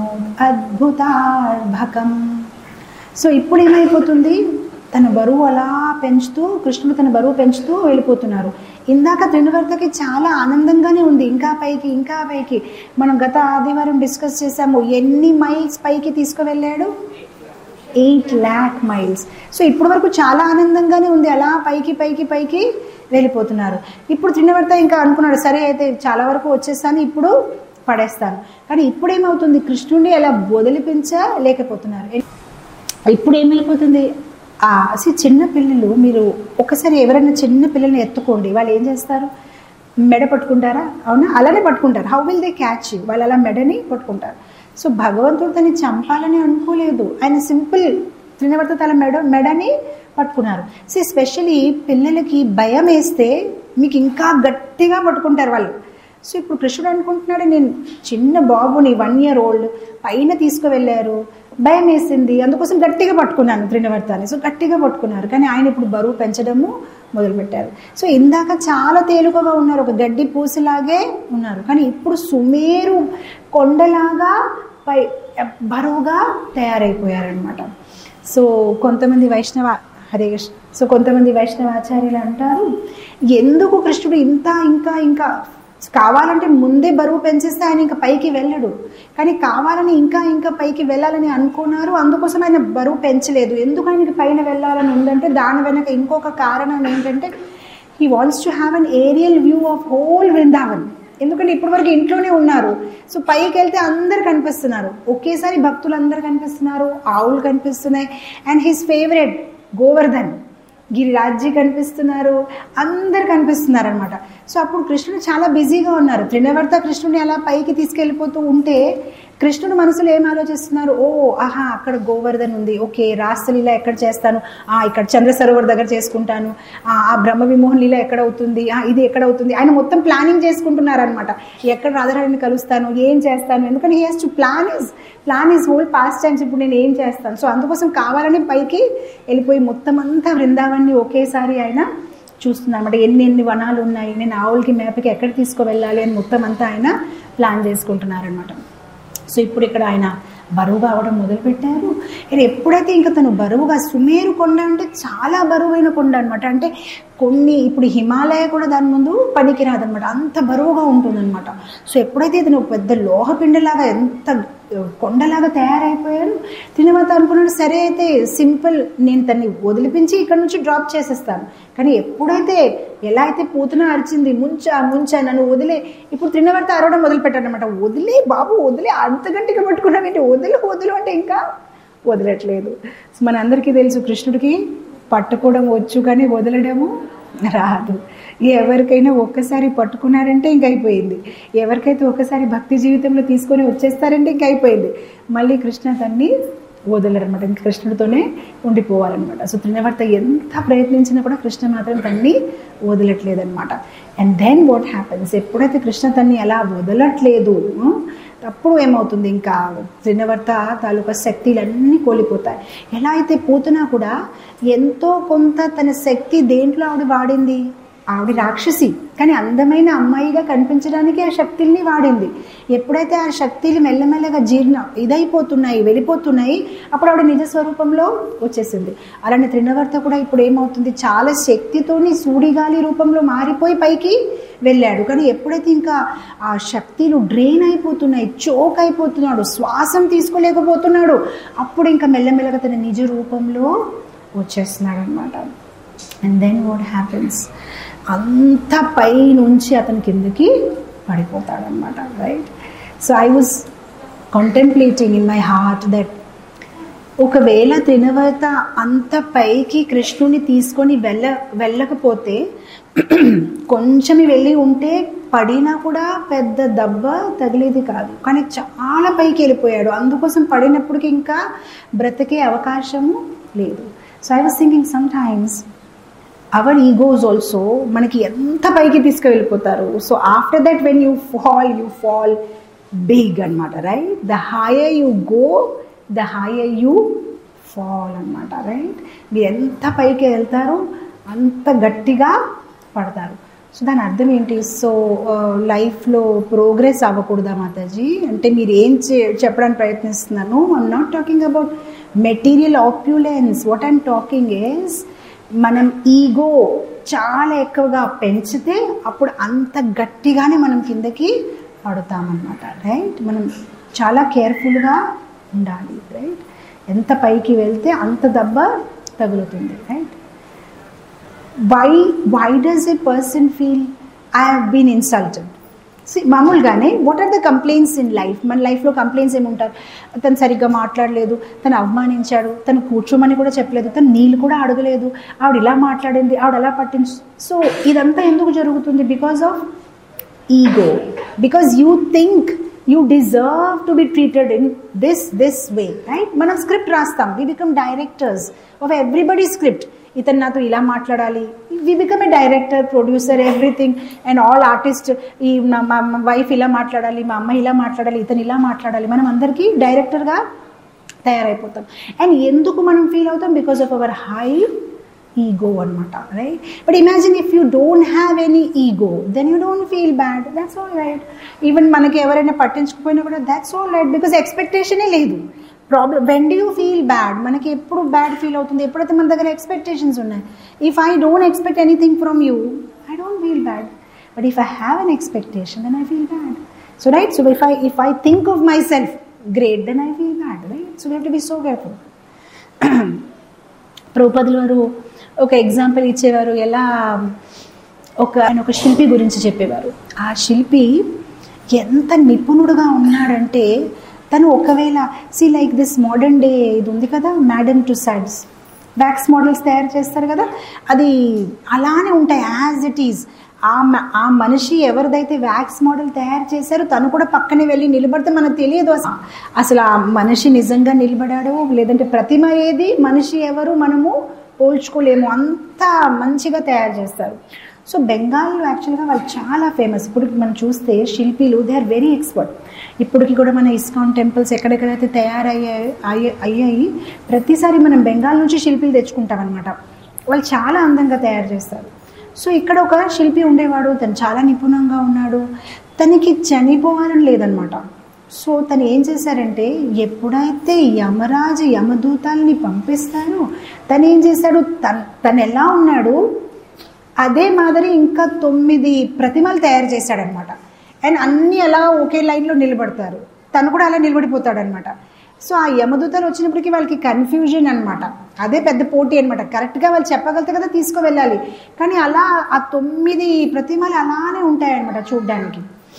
అద్భుతార్భకం సో ఇప్పుడు ఏమైపోతుంది తన బరువు అలా పెంచుతూ కృష్ణుడు తన బరువు పెంచుతూ వెళ్ళిపోతున్నారు ఇందాక త్రినివర్తకి చాలా ఆనందంగానే ఉంది ఇంకా పైకి ఇంకా పైకి మనం గత ఆదివారం డిస్కస్ చేసాము ఎన్ని మైల్స్ పైకి తీసుకువెళ్ళాడు ఎయిట్ ల్యాక్ మైల్స్ సో ఇప్పటి వరకు చాలా ఆనందంగానే ఉంది అలా పైకి పైకి పైకి వెళ్ళిపోతున్నారు ఇప్పుడు త్రినివర్త ఇంకా అనుకున్నాడు సరే అయితే చాలా వరకు వచ్చేస్తాను ఇప్పుడు పడేస్తాను కానీ ఇప్పుడు ఏమవుతుంది కృష్ణుడిని అలా వదిలిపించలేకపోతున్నారు ఇప్పుడు ఏమైపోతుంది ఆ అసలు చిన్న పిల్లలు మీరు ఒకసారి ఎవరైనా చిన్న పిల్లల్ని ఎత్తుకోండి వాళ్ళు ఏం చేస్తారు మెడ పట్టుకుంటారా అవునా అలానే పట్టుకుంటారు హౌ విల్ దే క్యాచ్ వాళ్ళు అలా మెడని పట్టుకుంటారు సో భగవంతుడు తన్ని చంపాలని అనుకోలేదు ఆయన సింపుల్ త్రినవర్త తల మెడ మెడని పట్టుకున్నారు సో స్పెషలీ పిల్లలకి భయం వేస్తే మీకు ఇంకా గట్టిగా పట్టుకుంటారు వాళ్ళు సో ఇప్పుడు కృష్ణుడు అనుకుంటున్నాడు నేను చిన్న బాబుని వన్ ఇయర్ ఓల్డ్ పైన తీసుకువెళ్ళారు భయం వేసింది అందుకోసం గట్టిగా పట్టుకున్నాను త్రినవర్తాన్ని సో గట్టిగా పట్టుకున్నారు కానీ ఆయన ఇప్పుడు బరువు పెంచడము మొదలుపెట్టారు సో ఇందాక చాలా తేలికగా ఉన్నారు ఒక గడ్డి పూసలాగే ఉన్నారు కానీ ఇప్పుడు సుమేరు కొండలాగా పై బరువుగా తయారైపోయారనమాట సో కొంతమంది వైష్ణవ హరే కృష్ణ సో కొంతమంది వైష్ణవాచార్యులు అంటారు ఎందుకు కృష్ణుడు ఇంత ఇంకా ఇంకా కావాలంటే ముందే బరువు పెంచేస్తే ఆయన ఇంకా పైకి వెళ్ళడు కానీ కావాలని ఇంకా ఇంకా పైకి వెళ్ళాలని అనుకున్నారు అందుకోసం ఆయన బరువు పెంచలేదు ఎందుకు ఆయనకి పైన వెళ్ళాలని ఉందంటే దాని వెనక ఇంకొక కారణం ఏంటంటే he wants to have an aerial view of whole Vrindavan ఎందుకంటే ఇప్పటి వరకు ఇంట్లోనే ఉన్నారు సో పైకి వెళ్తే అందరు కనిపిస్తున్నారు ఒకేసారి భక్తులు అందరు కనిపిస్తున్నారు ఆవులు కనిపిస్తున్నాయి and his favourite Govardhan Giriraj ji కనిపిస్తున్నారు అందరు కనిపిస్తున్నారు అనమాట సో అప్పుడు కృష్ణుడు చాలా బిజీగా ఉన్నారు త్రినవర్త కృష్ణుడిని అలా పైకి తీసుకెళ్ళిపోతూ ఉంటే కృష్ణుడు మనసులో ఏం ఆలోచిస్తున్నారు ఓ ఆహా అక్కడ గోవర్ధన్ ఉంది ఓకే రాసలీల ఎక్కడ చేస్తాను ఆ ఇక్కడ చంద్ర సరోవర్ దగ్గర చేసుకుంటాను ఆ బ్రహ్మ విమోహన్ లీల ఎక్కడ అవుతుంది ఇది ఎక్కడ అవుతుంది ఆయన మొత్తం ప్లానింగ్ చేసుకుంటున్నారు అనమాట ఎక్కడ రాధారాణిని కలుస్తాను ఏం చేస్తాను ఎందుకంటే he has to plan is plan is whole pastimes ఇప్పుడు నేను ఏం చేస్తాను సో అందుకోసం కావాలని పైకి వెళ్ళిపోయి మొత్తం అంతా బృందావన్ని ఒకేసారి ఆయన చూస్తున్నారు అనమాట ఎన్ని ఎన్ని వనాలు ఉన్నాయి నేను ఆవులకి మేపకి ఎక్కడ తీసుకువెళ్ళాలి అని మొత్తం అంతా ఆయన ప్లాన్ చేసుకుంటున్నారనమాట సో ఇప్పుడు ఇక్కడ ఆయన బరువుగా అవడం మొదలుపెట్టారు ఇది ఎప్పుడైతే ఇంకా తను బరువుగా సుమేరు కొండ అంటే చాలా బరువైన కొండ అనమాట అంటే కొన్ని ఇప్పుడు హిమాలయ కూడా దాని ముందు పనికిరాదనమాట అంత బరువుగా ఉంటుందన్నమాట సో ఎప్పుడైతే ఇతను పెద్ద లోహపిండలాగా ఎంత కొండలాగా తయారైపోయారు తినవాత అనుకున్నాడు సరే అయితే సింపుల్ నేను తన్ని వదిలిపించి ఇక్కడ నుంచి డ్రాప్ చేసేస్తాను కానీ ఎప్పుడైతే ఎలా అయితే పూతన అరిచింది ముంచా ముంచా నన్ను వదిలే ఇప్పుడు తినవర్త అరవడం మొదలుపెట్టాడు అనమాట వదిలే బాబు వదిలే అంత గట్టిగా పట్టుకున్నావేంటి వదిలి వదిలు అంటే ఇంకా వదలట్లేదు మన అందరికీ తెలుసు కృష్ణుడికి పట్టుకోవడం వచ్చు కానీ వదలడము రాదు ఎవరికైనా ఒక్కసారి పట్టుకున్నారంటే ఇంక అయిపోయింది ఎవరికైతే ఒక్కసారి భక్తి జీవితంలో తీసుకొని వచ్చేస్తారంటే ఇంక అయిపోయింది మళ్ళీ కృష్ణ తన్ని వదలరనమాట ఇంక కృష్ణుడితోనే ఉండిపోవాలన్నమాట సో త్రినవర్త ఎంత ప్రయత్నించినా కూడా కృష్ణ మాత్రం తన్ని వదలట్లేదన్నమాట అండ్ దెన్ వాట్ హ్యాపెన్స్ ఎప్పుడైతే కృష్ణ తన్ని అలా వదలట్లేదు అప్పుడు ఏమవుతుంది ఇంకా త్రినవర్త తాలూకా శక్తులన్నీ కోల్పోతాయి ఎలా అయితే పోతున్నా కూడా ఎంతో కొంత తన శక్తి దేంట్లో ఆవిడ వాడింది ఆవిడ రాక్షసి కానీ అందమైన అమ్మాయిగా కనిపించడానికి ఆ శక్తుల్ని వాడింది ఎప్పుడైతే ఆ శక్తులు మెల్లమెల్లగా జీర్ణ ఇదైపోతున్నాయి వెళ్ళిపోతున్నాయి అప్పుడు ఆవిడ నిజ స్వరూపంలో వచ్చేసింది అలానే త్రినవర్త కూడా ఇప్పుడు ఏమవుతుంది చాలా శక్తితోని సూడిగాలి రూపంలో మారిపోయి పైకి వెళ్ళాడు కానీ ఎప్పుడైతే ఇంకా ఆ శక్తులు డ్రైన్ అయిపోతున్నాయి చోక్ అయిపోతున్నాడు శ్వాసం తీసుకోలేకపోతున్నాడు అప్పుడు ఇంకా మెల్లమెల్లగా తన నిజ రూపంలో వచ్చేస్తున్నాడు అనమాట అండ్ దెన్ వాట్ హ్యాపెన్స్ అంత పై నుంచి అతని కిందకి పడిపోతాడనమాట right so I was contemplating in my heart that ఒకవేళ తినవత అంత పైకి కృష్ణుని తీసుకొని వెళ్ళ వెళ్ళకపోతే కొంచెం వెళ్ళి ఉంటే పడినా కూడా పెద్ద దెబ్బ తగిలేది కాదు కానీ చాలా పైకి వెళ్ళిపోయాడు అందుకోసం పడినప్పటికి ఇంకా బ్రతికే అవకాశము లేదు so I was thinking sometimes our egos also మనకి ఎంత పైకి తీసుకువెళ్ళిపోతారు so after that when you fall you fall big అనమాట right the higher you go the higher you fall అనమాట రైట్ మీరు ఎంత పైకి వెళ్తారో అంత గట్టిగా పడతారు సో దాని అర్థం ఏంటి సో లైఫ్లో ప్రోగ్రెస్ అవ్వకూడదా మాతాజీ అంటే మీరు ఏం చెప్పడానికి ప్రయత్నిస్తున్నాను I'm not talking about material opulence what I'm talking is మనం ఈగో చాలా ఎక్కువగా పెంచితే అప్పుడు అంత గట్టిగానే మనం కిందకి పడతామన్నమాట రైట్ మనం చాలా కేర్ఫుల్గా ఉండాలి రైట్ ఎంత పైకి వెళ్తే అంత దెబ్బ తగులుతుంది right why why does a person feel I have been insulted see మామూలుగానే what are the complaints in life మన లైఫ్లో కంప్లైంట్స్ ఏముంటారు తను సరిగ్గా మాట్లాడలేదు తను అవమానించాడు తను కూర్చోమని కూడా చెప్పలేదు తను నీళ్ళు కూడా అడగలేదు ఆవిడ ఇలా మాట్లాడింది ఆవిడ అలా పట్టించు సో ఇదంతా ఎందుకు జరుగుతుంది because of ego because you think you deserve to be treated in this this way right మనం స్క్రిప్ట్ రాస్తాం we become directors of everybody script ఇతను నాతో ఇలా మాట్లాడాలి we become a director producer everything and all artist ఈ మా wife ఇలా మాట్లాడాలి మా అమ్మ ఇలా మాట్లాడాలి ఇతను ఇలా మాట్లాడాలి మనం అందరికీ డైరెక్టర్గా తయారైపోతాం అండ్ ఎందుకు మనం ఫీల్ అవుతాం because of our high ego అనమాట right but imagine if you don't have any ego then you don't feel bad that's all right even మనకి ఎవరైనా పట్టించుకుపోయినా కూడా దట్స్ ఆల్ రైట్ బికాస్ ఎక్స్పెక్టేషనే లేదు problem when do you feel bad మనకి ఎప్పుడు బ్యాడ్ ఫీల్ అవుతుంది ఎప్పుడైతే మన దగ్గర ఎక్స్పెక్టేషన్స్ ఉన్నాయి if I don't expect anything from you I don't feel bad but if I have an expectation then I feel bad so right so if I if I think of myself great then I feel bad right so you to be so careful ప్రభుపదులు వారు ఒక example ఇచ్చేవారు ఎలా ఒక ఆయన ఒక శిల్పి గురించి చెప్పేవారు ఆ శిల్పి ఎంత నిపుణుడుగా ఉన్నాడంటే తను ఒకవేళ see like this modern day ఇది ఉంది కదా madam two sides wax models తయారు చేస్తారు కదా అది అలానే ఉంటాయి యాజ్ ఇట్ ఈజ్ ఆ మ- ఆ మనిషి ఎవరిదైతే వ్యాక్స్ మోడల్ తయారు చేశారో తను కూడా పక్కనే వెళ్ళి నిలబడితే మనకు తెలియదు అసలు అసలు ఆ మనిషి నిజంగా నిలబడాడో లేదంటే ప్రతిమ ఏది మనిషి ఎవరు మనము పోల్చుకోలేము అంత మంచిగా తయారు చేస్తారు సో బెంగాల్లో యాక్చువల్గా వాళ్ళు చాలా ఫేమస్ ఇప్పుడు మనం చూస్తే శిల్పీలు దే ఆర్ వెరీ ఎక్స్పర్ట్ ఇప్పటికి కూడా మన ఇస్కాన్ టెంపుల్స్ ఎక్కడెక్కడైతే తయారయ్యాయి అయ్య- అయ్యాయి ప్రతిసారి మనం బెంగాల్ నుంచి శిల్పీలు తెచ్చుకుంటాం అనమాట వాళ్ళు చాలా అందంగా తయారు చేస్తారు సో ఇక్కడ ఒక శిల్పి ఉండేవాడు తను చాలా నిపుణంగా ఉన్నాడు తనకి చనిపోవాలని లేదనమాట సో తను ఏం చేశారంటే ఎప్పుడైతే యమరాజు యమదూతాలని పంపిస్తారో తను ఏం చేశాడు తను తను ఎలా ఉన్నాడు అదే మాదిరి ఇంకా తొమ్మిది ప్రతిమలు తయారు చేశాడనమాట అండ్ అన్నీ అలా ఒకే లైన్లో నిలబడతారు తను కూడా అలా నిలబడిపోతాడనమాట సో ఆ యమదూతలు వచ్చినప్పటికీ వాళ్ళకి కన్ఫ్యూజన్ అనమాట అదే పెద్ద పోటీ అనమాట కరెక్ట్గా వాళ్ళు చెప్పగలితే కదా తీసుకువెళ్ళాలి కానీ అలా ఆ తొమ్మిది ప్రతిమలు అలానే ఉంటాయన్నమాట చూడ్డానికి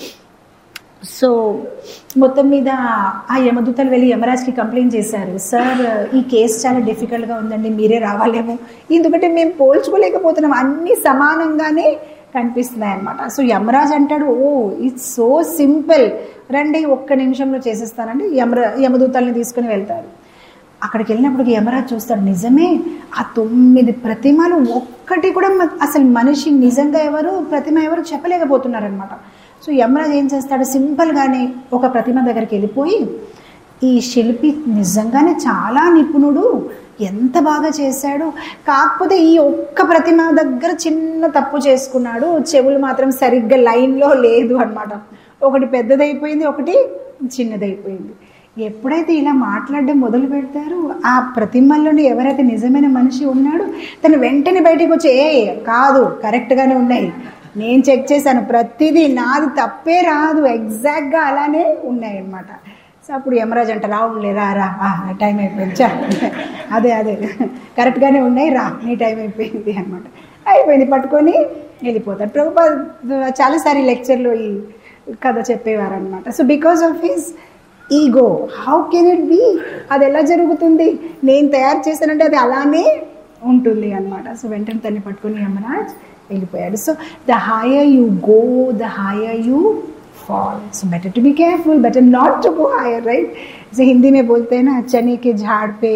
సో మొత్తం మీద ఆ యమదూతలు వెళ్ళి యమరాజ్కి కంప్లైంట్ చేశారు సార్ ఈ కేసు చాలా డిఫికల్ట్గా ఉందండి మీరే రావాలేమో ఎందుకంటే మేము పోల్చుకోలేకపోతున్నాం అన్నీ సమానంగానే కనిపిస్తున్నాయి అనమాట సో యమరాజ్ అంటాడు ఓ ఇట్స్ సో సింపుల్ రండి ఒక్క నిమిషంలో చేసేస్తానండి యమర యమదూతల్ని తీసుకుని వెళ్తారు అక్కడికి వెళ్ళినప్పటికి యమరాజ్ చూస్తాడు నిజమే ఆ తొమ్మిది ప్రతిమలు ఒక్కటి కూడా మ- అసలు మనిషి నిజంగా ఎవరు ప్రతిమ ఎవరు చెప్పలేకపోతున్నారనమాట సో యమరాజ్ ఏం చేస్తాడు సింపుల్గానే ఒక ప్రతిమ దగ్గరికి వెళ్ళిపోయి ఈ శిల్పి నిజంగానే చాలా నిపుణుడు ఎంత బాగా చేశాడు కాకపోతే ఈ ఒక్క ప్రతిమ దగ్గర చిన్న తప్పు చేసుకున్నాడు చెవులు మాత్రం సరిగ్గా లైన్లో లేదు అన్నమాట ఒకటి పెద్దదైపోయింది ఒకటి చిన్నదైపోయింది ఎప్పుడైతే ఇలా మాట్లాడడం మొదలు పెడతారో ఆ ప్రతిమల్లోని ఎవరైతే నిజమైన మనిషి ఉన్నాడో తను వెంటనే బయటకు వచ్చి ఏ కాదు కరెక్ట్గానే ఉన్నాయి నేను చెక్ చేశాను ప్రతిదీ నాది తప్పే రాదు ఎగ్జాక్ట్గా అలానే ఉన్నాయి అన్నమాట సో అప్పుడు యమరాజ్ అంట రావులే రా రా ఆ, టైం అయిపోయింది చా అదే అదే కరెక్ట్గానే ఉన్నాయి రా నీ టైం అయిపోయింది అనమాట అయిపోయింది పట్టుకొని వెళ్ళిపోతారు ప్రభుపాద్ చాలాసారి లెక్చర్లో ఈ కథ చెప్పేవారు అనమాట so because of his ego how can it be అది ఎలా జరుగుతుంది నేను తయారు చేశానంటే అది అలానే ఉంటుంది అనమాట సో వెంటనే తన్ని పట్టుకొని యమరాజ్ వెళ్ళిపోయాడు so the higher you go the higher you fall so better to be careful better not to go higher right जैसे हिंदी में बोलते हैं ना चने के झाड़ पे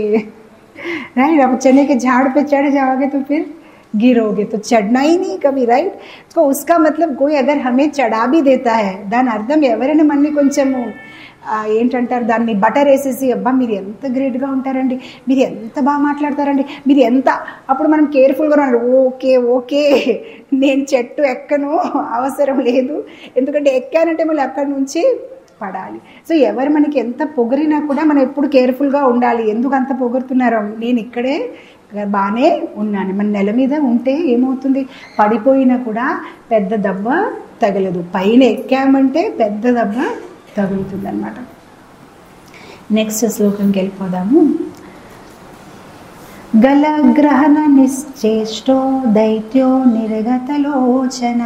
राइट अब चने के झाड़ पे चढ़ जाओगे तो फिर गिरोगे तो चढ़ना ही नहीं कभी राइट तो उसका मतलब कोई अगर हमें चढ़ा भी देता है దాని అర్థం ఎవరైనా మళ్ళీ కొంచెము ఆ, ఏంటంటారు దాన్ని బటర్ వేసేసి అబ్బా మీరు ఎంత గ్రేట్గా ఉంటారండి మీరు ఎంత బాగా మాట్లాడతారండి మీరు ఎంత అప్పుడు మనం కేర్ఫుల్గా ఉన్నాడు ఓకే ఓకే నేను చెట్టు ఎక్కను అవసరం లేదు ఎందుకంటే ఎక్కానంటే మళ్ళీ అక్కడి నుంచి పడాలి సో ఎవరు మనకి ఎంత పొగిరినా కూడా మనం ఎప్పుడు కేర్ఫుల్గా ఉండాలి ఎందుకు అంత పొగురుతున్నారు నేను ఇక్కడే బాగానే ఉన్నాను మన నెల మీద ఉంటే ఏమవుతుంది పడిపోయినా కూడా పెద్ద దెబ్బ తగలదు పైన ఎక్కామంటే పెద్ద దెబ్బ తగులుతుంది అనమాట నెక్స్ట్ శ్లోకంకి వెళ్ళిపోదాము గలగ్రహణ నిశ్చేష్టో దైత్యో నిర్గతలోచన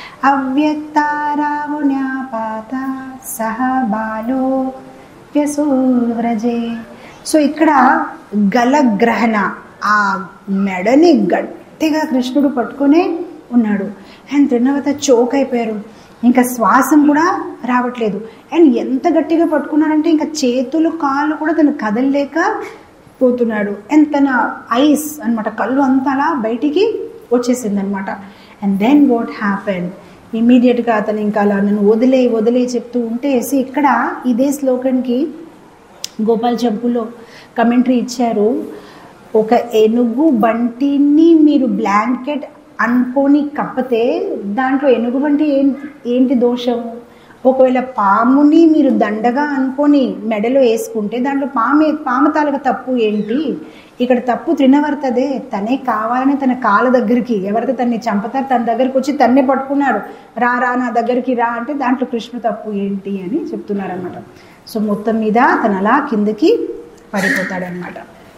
అవ్యక్తారావుణ్యాపాత సహ బాలో వ్యసూవ్రజే సో ఇక్కడ గలగ్రహణ ఆ మెడని గట్టిగా కృష్ణుడు పట్టుకునే ఉన్నాడు అండ్ తిన్నవత చోక్ అయిపోయారు ఇంకా శ్వాసం కూడా రావట్లేదు అండ్ ఎంత గట్టిగా పట్టుకున్నారంటే ఇంకా చేతులు కాళ్ళు కూడా తను కదలలేక పోతున్నాడు అండ్ తన ఐస్ అన్నమాట కళ్ళు అంతా అలా బయటికి వచ్చేసింది అనమాట అండ్ దెన్ వాట్ హ్యాపెన్ ఇమీడియట్గా అతను ఇంకా అలా నన్ను వదిలే వదిలే చెప్తూ ఉంటే see, ఇక్కడ ఇదే శ్లోకానికి గోపాల్ చంపులో కమెంటరీ ఇచ్చారు ఒక ఏనుగు బంటిని మీరు బ్లాంకెట్ అనుకొని కప్పితే దాంట్లో ఏనుగు బంటి ఏం ఏంటి దోషం ఒకవేళ పాముని మీరు దండగా అనుకొని మెడలో వేసుకుంటే దాంట్లో పాము పాము తాలూకా తప్పు ఏంటి ఇక్కడ తప్పు తినవర్తదే తనే కావాలని తన కాళ్ళ దగ్గరికి ఎవరైతే తన్ని చంపుతారు తన దగ్గరికి వచ్చి తన్నే పట్టుకున్నాడు రా రా నా దగ్గరికి రా అంటే దాంట్లో కృష్ణ తప్పు ఏంటి అని చెప్తున్నారనమాట సో మొత్తం మీద తను అలా కిందకి పడిపోతాడనమాట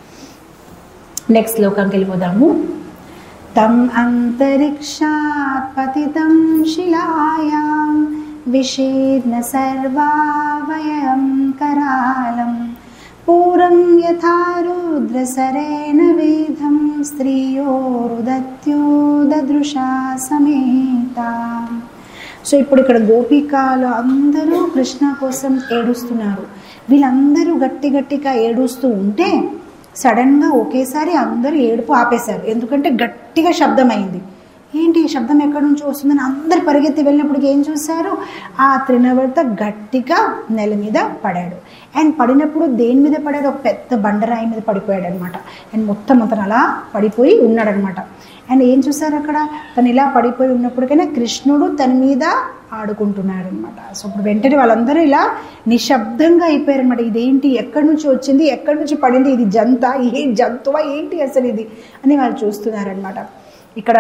నెక్స్ట్ శ్లోకంకి వెళ్ళిపోదాము తం అంతరిక్షాత్ పతితం శిలాయాం విషీర్ణ సర్వావయం కరాలం పూరం యథా రుద్రసరేణ వేదం స్త్రియోరుదత్యో దదృశా సమేత సో ఇప్పుడు ఇక్కడ గోపికాలు అందరూ కృష్ణ కోసం ఏడుస్తున్నారు వీళ్ళందరూ గట్టి గట్టిగా ఏడుస్తూ ఉంటే సడన్గా ఒకేసారి అందరూ ఏడుపు ఆపేశారు ఎందుకంటే గట్టిగా శబ్దం అయింది ఏంటి ఈ శబ్దం ఎక్కడి నుంచి వస్తుందని అందరు పరిగెత్తి వెళ్ళినప్పటికి ఏం చూశారు ఆ త్రినవర్త గట్టిగా నెల మీద పడాడు అండ్ పడినప్పుడు దేని మీద పడాడు ఒక పెద్ద బండరాయి మీద పడిపోయాడు అనమాట అండ్ మొత్తం అతను అలా పడిపోయి ఉన్నాడనమాట అండ్ ఏం చూసారు అక్కడ తను ఇలా పడిపోయి ఉన్నప్పటికైనా కృష్ణుడు తన మీద ఆడుకుంటున్నాడు అనమాట సో ఇప్పుడు వెంటనే వాళ్ళందరూ ఇలా నిశ్శబ్దంగా అయిపోయారు అనమాట ఇదేంటి ఎక్కడి నుంచి వచ్చింది ఎక్కడి నుంచి పడింది ఇది జంత ఏ జంతువా ఏంటి అసలు ఇది అని వాళ్ళు చూస్తున్నారనమాట ఇక్కడ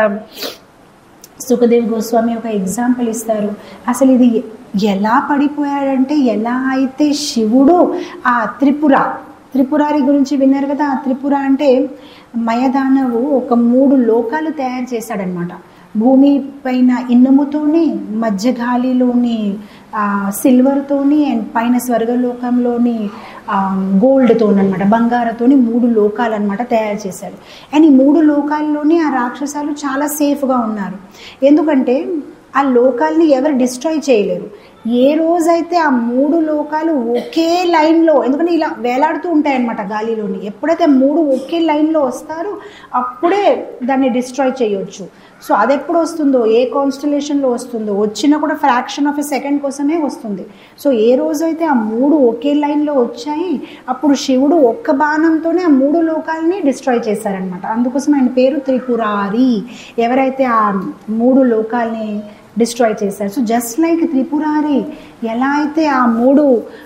సుఖదేవ్ గోస్వామి ఒక ఎగ్జాంపుల్ ఇస్తారు అసలు ఇది ఎలా పడిపోయాడంటే ఎలా అయితే శివుడు ఆ త్రిపుర త్రిపురారి గురించి విన్నారు కదా ఆ త్రిపుర అంటే మయదానవు ఒక మూడు లోకాలు తయారు చేశాడనమాట భూమి పైన ఇనుముతోని మధ్య గాలిలోని సిల్వర్తోని అండ్ పైన స్వర్గలోకంలోని గోల్డ్తో అనమాట బంగారతోని మూడు లోకాలు అనమాట తయారు చేశాడు అండ్ ఈ మూడు లోకాల్లోని ఆ రాక్షసాలు చాలా సేఫ్గా ఉన్నారు ఎందుకంటే ఆ లోకాల్ని ఎవరు డిస్ట్రాయ్ చేయలేరు ఏ రోజైతే ఆ మూడు లోకాలు ఒకే లైన్లో ఎందుకంటే ఇలా వేలాడుతూ ఉంటాయన్నమాట గాలిలోని ఎప్పుడైతే మూడు ఒకే లైన్లో వస్తారో అప్పుడే దాన్ని డిస్ట్రాయ్ చేయొచ్చు సో అది ఎప్పుడు వస్తుందో ఏ కాన్స్టలేషన్లో వస్తుందో వచ్చినా కూడా ఫ్రాక్షన్ ఆఫ్ ఎ సెకండ్ కోసమే వస్తుంది సో ఏ రోజు అయితే ఆ మూడు ఒకే లైన్లో వచ్చాయి అప్పుడు శివుడు ఒక్క బాణంతోనే ఆ మూడు లోకాలని డిస్ట్రాయ్ చేశారనమాట అందుకోసం ఆయన పేరు త్రిపురారి ఎవరైతే ఆ మూడు లోకాల్ని డిస్ట్రాయ్ చేశారు సో జస్ట్ లైక్ త్రిపురారి ఎలా అయితే ఆ మూడు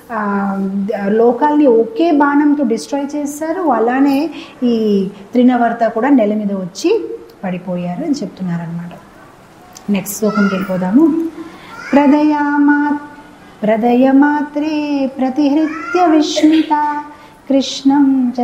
లోకాల్ని ఒకే బాణంతో డిస్ట్రాయ్ చేశారు అలానే ఈ త్రినవర్త కూడా నెల మీద వచ్చి పడిపోయారు అని చెప్తున్నారనమాట నెక్స్ట్ శ్లోకంకి వెళ్ళిపోదాము ప్రదయామా ప్రదయమాత్రే ప్రతిహృత్య విస్మిత కృష్ణం చ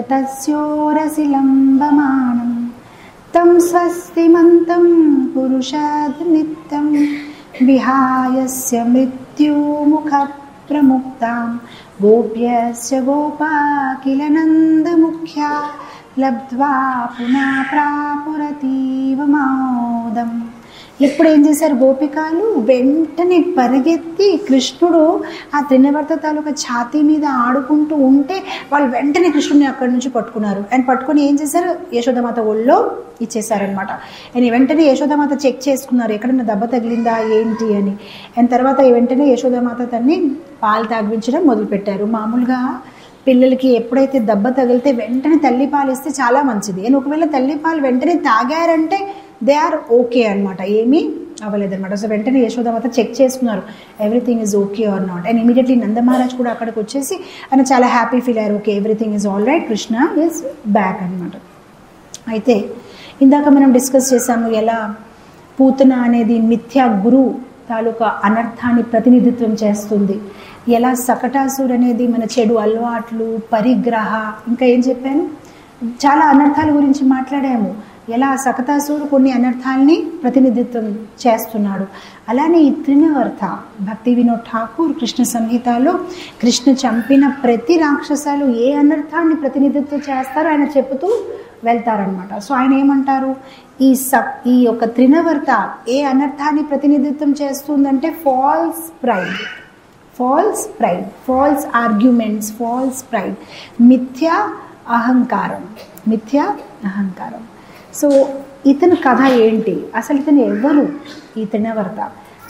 తస్యోరసిలంబమానం తం స్వస్తిమంతం పురుషాదనిత్యం విహాయస్య మృత్యుముఖ ప్రముక్తాం గోప్యస్య గోపా కిల నందముఖ్యా లబ్ధ్వా పునః ప్రాపురతీవ మోదం ఇప్పుడు ఏం చేశారు గోపికాలు వెంటనే పరిగెత్తి కృష్ణుడు ఆ త్రినవర్త తాలూకా ఛాతీ మీద ఆడుకుంటూ ఉంటే వాళ్ళు వెంటనే కృష్ణుడిని అక్కడి నుంచి పట్టుకున్నారు అండ్ పట్టుకొని ఏం చేశారు యశోదమాత ఒళ్ళో ఇచ్చేసారనమాట అండ్ వెంటనే యశోదమాత చెక్ చేసుకున్నారు ఎక్కడన్నా దెబ్బ తగిలిందా ఏంటి అని అండ్ తర్వాత వెంటనే యశోదమాత తన్ని పాలు తాగించడం మొదలుపెట్టారు మామూలుగా పిల్లలకి ఎప్పుడైతే దెబ్బ తగిలితే వెంటనే తల్లి పాలు ఇస్తే చాలా మంచిది అండ్ ఒకవేళ తల్లి పాలు వెంటనే తాగారంటే దే ఆర్ ఓకే అనమాట ఏమీ అవ్వలేదన్నమాట సో వెంటనే యశోదామాత చెక్ చేసుకున్నారు everything is okay or not and immediately Nandamaharaj కూడా అక్కడికి వచ్చేసి ఆయన చాలా హ్యాపీ ఫీల్ అయ్యారు okay everything is all right Krishna is back అనమాట అయితే ఇందాక మనం డిస్కస్ చేసాము ఎలా పూతన అనేది మిథ్యా గురు తాలూకా అనర్థాన్ని ప్రతినిధిత్వం చేస్తుంది ఎలా సకటాసుడు అనేది మన చెడు అలవాట్లు పరిగ్రహ ఇంకా ఏం చెప్పాను చాలా అనర్థాల గురించి మాట్లాడాము ఎలా సకటాసుడు కొన్ని అనర్థాలని ప్రతినిధిత్వం చేస్తున్నాడు అలానే ఈ త్రినవర్త భక్తి వినోద్ ఠాకూర్ కృష్ణ సంహితలో కృష్ణ చంపిన ప్రతి రాక్షసాలు ఏ అనర్థాన్ని ప్రతినిధిత్వం చేస్తారో ఆయన చెబుతూ వెళ్తారనమాట సో ఆయన ఏమంటారు ఈ స ఈ యొక్క త్రినవర్త ఏ అనర్థాన్ని ప్రతినిధిత్వం చేస్తుందంటే false pride false pride false arguments false pride మిథ్యా అహంకారం మిథ్యా అహంకారం సో ఇతని కథ ఏంటి అసలు ఇతను ఎవరు ఈ త్రినవర్త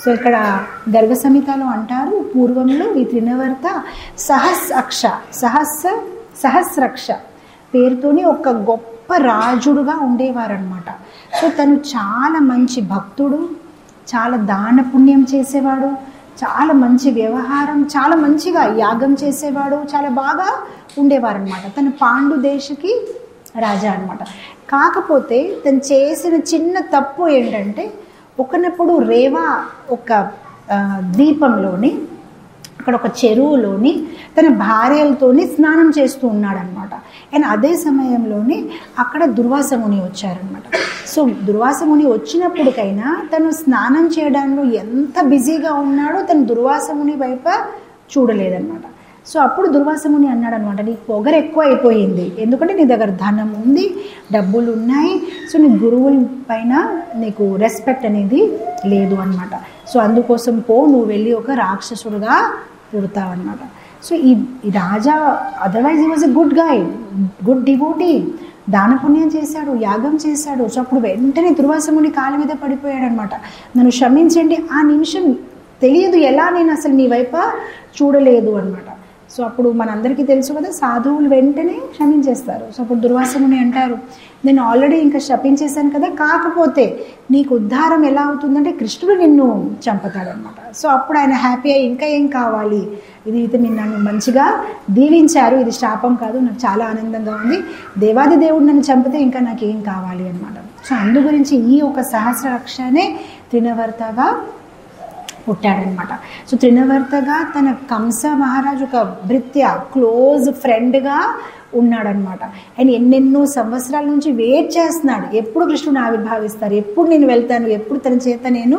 సో ఇక్కడ గర్గ సంహితలో అంటారు పూర్వంలో ఈ త్రినవర్త సహస్ అక్ష సహస్ర సహస్రక్ష పేరుతోని ఒక గొప్ప రాజుడుగా ఉండేవారనమాట సో తను చాలా మంచి భక్తుడు చాలా దాన పుణ్యం చేసేవాడు చాలా మంచి వ్యవహారం చాలా మంచిగా యాగం చేసేవాడు చాలా బాగా ఉండేవారనమాట తను పాండు దేశకి రాజా అనమాట కాకపోతే తను చేసిన చిన్న తప్పు ఏంటంటే ఒకనప్పుడు రేవా ఒక ఆ, ద్వీపంలోని అక్కడ ఒక చెరువులోని తన భార్యలతోని స్నానం చేస్తూ ఉన్నాడనమాట అండ్ అదే సమయంలోనే అక్కడ దుర్వాసముని వచ్చారనమాట సో దుర్వాసముని వచ్చినప్పటికైనా తను స్నానం చేయడంలో ఎంత బిజీగా ఉన్నాడో తను దుర్వాసముని వైపు చూడలేదన్నమాట సో అప్పుడు దుర్వాసముని అన్నాడు అనమాట నీకు పొగరు ఎక్కువ అయిపోయింది ఎందుకంటే నీ దగ్గర ధనం ఉంది డబ్బులు ఉన్నాయి సో నీ గురువుల పైన నీకు రెస్పెక్ట్ అనేది లేదు అనమాట సో అందుకోసం పో నువ్వు వెళ్ళి ఒక రాక్షసుడుగా పుడతావన్నమాట సో ఈ ఈ రాజా అదర్వైజ్ ఈ was a good guy good devotee దాన పుణ్యం చేశాడు యాగం చేశాడు సో అప్పుడు వెంటనే దుర్వాసముని కాలు మీద పడిపోయాడు అనమాట నన్ను క్షమించండి ఆ నిమిషం తెలియదు ఎలా నేను అసలు మీ వైపు చూడలేదు అనమాట సో అప్పుడు మనందరికీ తెలుసు కదా సాధువులు వెంటనే క్షమించేస్తారు సో అప్పుడు దుర్వాసముని అంటారు నేను ఆల్రెడీ ఇంకా శపించేశాను కదా కాకపోతే నీకు ఉద్ధారం ఎలా అవుతుందంటే కృష్ణుడు నిన్ను చంపుతాడనమాట సో అప్పుడు ఆయన హ్యాపీ అయ్యి ఇంకా ఏం కావాలి ఇది అయితే మీరు నన్ను మంచిగా దీవించారు ఇది శాపం కాదు నాకు చాలా ఆనందంగా ఉంది దేవాది దేవుడు నన్ను చంపితే ఇంకా నాకు ఏం కావాలి అనమాట సో అందు గురించి ఈ ఒక సహస్ర రక్షనే త్రినవర్తగా పుట్టాడనమాట సో త్రినవర్తగా తన కంస మహారాజు ఒక భృత్య క్లోజ్ ఫ్రెండ్గా ఉన్నాడనమాట ఆయన ఎన్నెన్నో సంవత్సరాల నుంచి వెయిట్ చేస్తున్నాడు ఎప్పుడు కృష్ణుని ఆవిర్భావిస్తారు ఎప్పుడు నేను వెళ్తాను ఎప్పుడు తన చేత నేను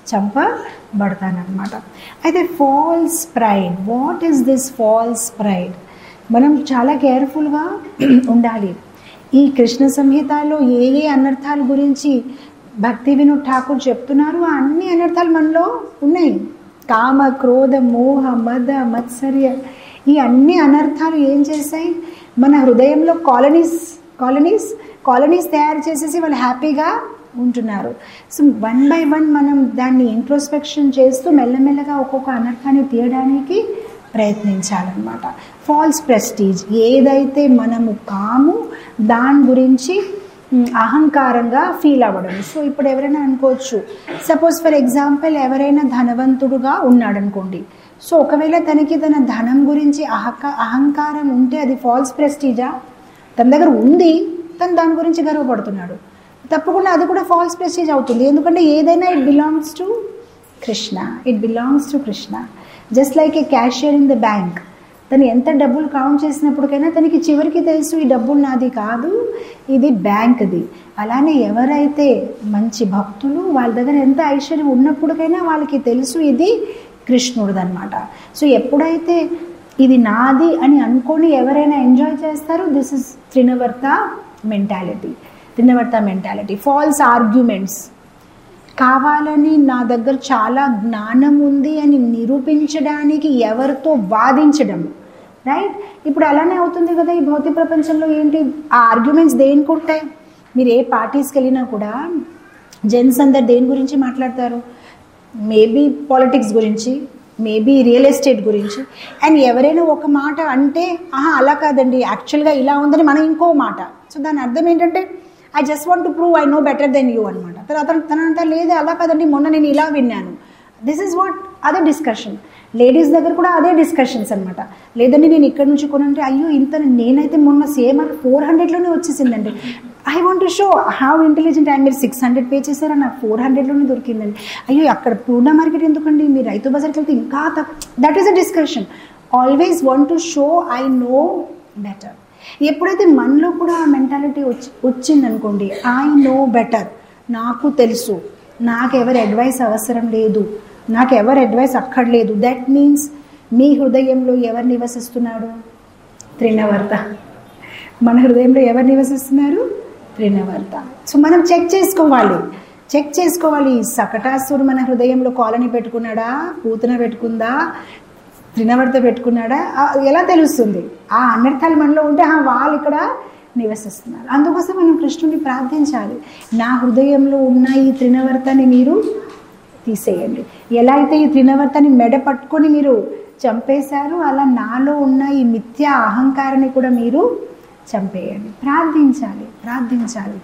చంపబడతానమాట అయితే false pride what is this false pride మనం చాలా కేర్ఫుల్గా ఉండాలి ఈ కృష్ణ సంహితలో ఏ ఏ అనర్థాల గురించి భక్తి వినోద్ ఠాకూర్ చెప్తున్నారు ఆ అన్ని అనర్థాలు మనలో ఉన్నాయి కామ క్రోధ మోహ మద మత్సర్య ఈ అన్ని అనర్థాలు ఏం చేశాయి మన హృదయంలో కాలనీస్ కాలనీస్ కాలనీస్ తయారు చేసేసి వాళ్ళు హ్యాపీగా ఉంటున్నారు సో వన్ బై వన్ మనం దాన్ని ఇంట్రోస్పెక్షన్ చేస్తూ మెల్లమెల్లగా ఒక్కొక్క అనర్థాన్ని తీయడానికి ప్రయత్నించాలన్నమాట ఫాల్స్ ప్రెస్టీజ్ ఏదైతే మనము కాము దాని గురించి మ్, అహంకారంగా ఫీల్ అవ్వడం సో ఇప్పుడు ఎవరైనా అనుకోవచ్చు సపోజ్ ఫర్ ఎగ్జాంపుల్ ఎవరైనా ధనవంతుడుగా ఉన్నాడు అనుకోండి సో ఒకవేళ తనకి తన ధనం గురించి అహక అహంకారం ఉంటే అది ఫాల్స్ ప్రెస్టీజా తన దగ్గర ఉంది తను దాని గురించి గర్వపడుతున్నాడు తప్పకుండా అది కూడా ఫాల్స్ ప్రెస్టీజ్ అవుతుంది ఎందుకంటే ఏదైనా it belongs to Krishna it belongs to Krishna just like a cashier in the bank తను ఎంత డబ్బులు కౌంట్ చేసినప్పటికైనా తనకి చివరికి తెలుసు ఈ డబ్బులు నాది కాదు ఇది బ్యాంక్ది అలానే ఎవరైతే మంచి భక్తులు వాళ్ళ దగ్గర ఎంత ఐశ్వర్యం ఉన్నప్పటికైనా వాళ్ళకి తెలుసు ఇది కృష్ణుడిది అనమాట సో ఎప్పుడైతే ఇది నాది అని అనుకొని ఎవరైనా ఎంజాయ్ చేస్తారో this is Trinavarta mentality Trinavarta mentality false arguments కావాలని నా దగ్గర చాలా జ్ఞానం ఉంది అని నిరూపించడానికి ఎవరితో వాదించడం రైట్ ఇప్పుడు అలానే అవుతుంది కదా ఈ భౌతిక ప్రపంచంలో ఏంటి ఆ ఆర్గ్యుమెంట్స్ దేనికి ఉంటాయి మీరు ఏ పార్టీస్కి వెళ్ళినా కూడా జెంట్స్ అందరు దేని గురించి మాట్లాడతారు మేబీ పాలిటిక్స్ గురించి మేబీ రియల్ ఎస్టేట్ గురించి అండ్ ఎవరైనా ఒక మాట అంటే ఆహా అలా కాదండి యాక్చువల్గా ఇలా ఉందని మనం ఇంకో మాట సో దాని అర్థం ఏంటంటే I just want to prove I know better then you అనమాట తర్వాత తన అంతా లేదు అలా కాదండి మొన్న నేను ఇలా విన్నాను దిస్ ఇస్ వాట్ అదే డిస్కషన్ లేడీస్ దగ్గర కూడా అదే డిస్కషన్స్ అనమాట లేదండి నేను ఇక్కడ నుంచి కొనంటే అయ్యో ఇంత నేనైతే మొన్న సేమ్ ఫోర్ హండ్రెడ్లోనే వచ్చేసిందండి I want to show how intelligent and మీరు సిక్స్ హండ్రెడ్ పే చేశారా నాకు ఫోర్ హండ్రెడ్లోనే దొరికిందండి అయ్యో అక్కడ పూర్ణ మార్కెట్ ఎందుకండి మీరు రైతు బజార్కి వెళ్తే ఇంకా that is a discussion always want to show I know better ఎప్పుడైతే మనలో కూడా ఆ మెంటాలిటీ వచ్చి వచ్చిందనుకోండి ఐ నో బెటర్ నాకు తెలుసు నాకు ఎవరి అడ్వైస్ అవసరం లేదు నాకు ఎవరి అడ్వైస్ అక్కర్లేదు దట్ మీన్స్ మీ హృదయంలో ఎవరు నివసిస్తున్నాడు త్రినవర్త మన హృదయంలో ఎవరు నివసిస్తున్నారు త్రినవర్త సో మనం చెక్ చేసుకోవాలి చెక్ చేసుకోవాలి ఈ సకటాసురు మన హృదయంలో కాలనీ పెట్టుకున్నాడా పూతన పెట్టుకుందా త్రినవర్త పెట్టుకున్నాడా ఆ, ఎలా తెలుస్తుంది ఆ అనర్థాలు మనలో ఉంటే ఆ వాళ్ళు ఇక్కడ నివసిస్తున్నారు అందుకోసం మనం కృష్ణుడిని ప్రార్థించాలి నా హృదయంలో ఉన్న ఈ త్రినవర్తని మీరు తీసేయండి ఎలా అయితే ఈ త్రినవర్తని మెడ పట్టుకొని మీరు చంపేశారో అలా నాలో ఉన్న ఈ మిథ్యా అహంకారాన్ని కూడా మీరు చంపేయండి ప్రార్థించాలి ప్రార్థించాలి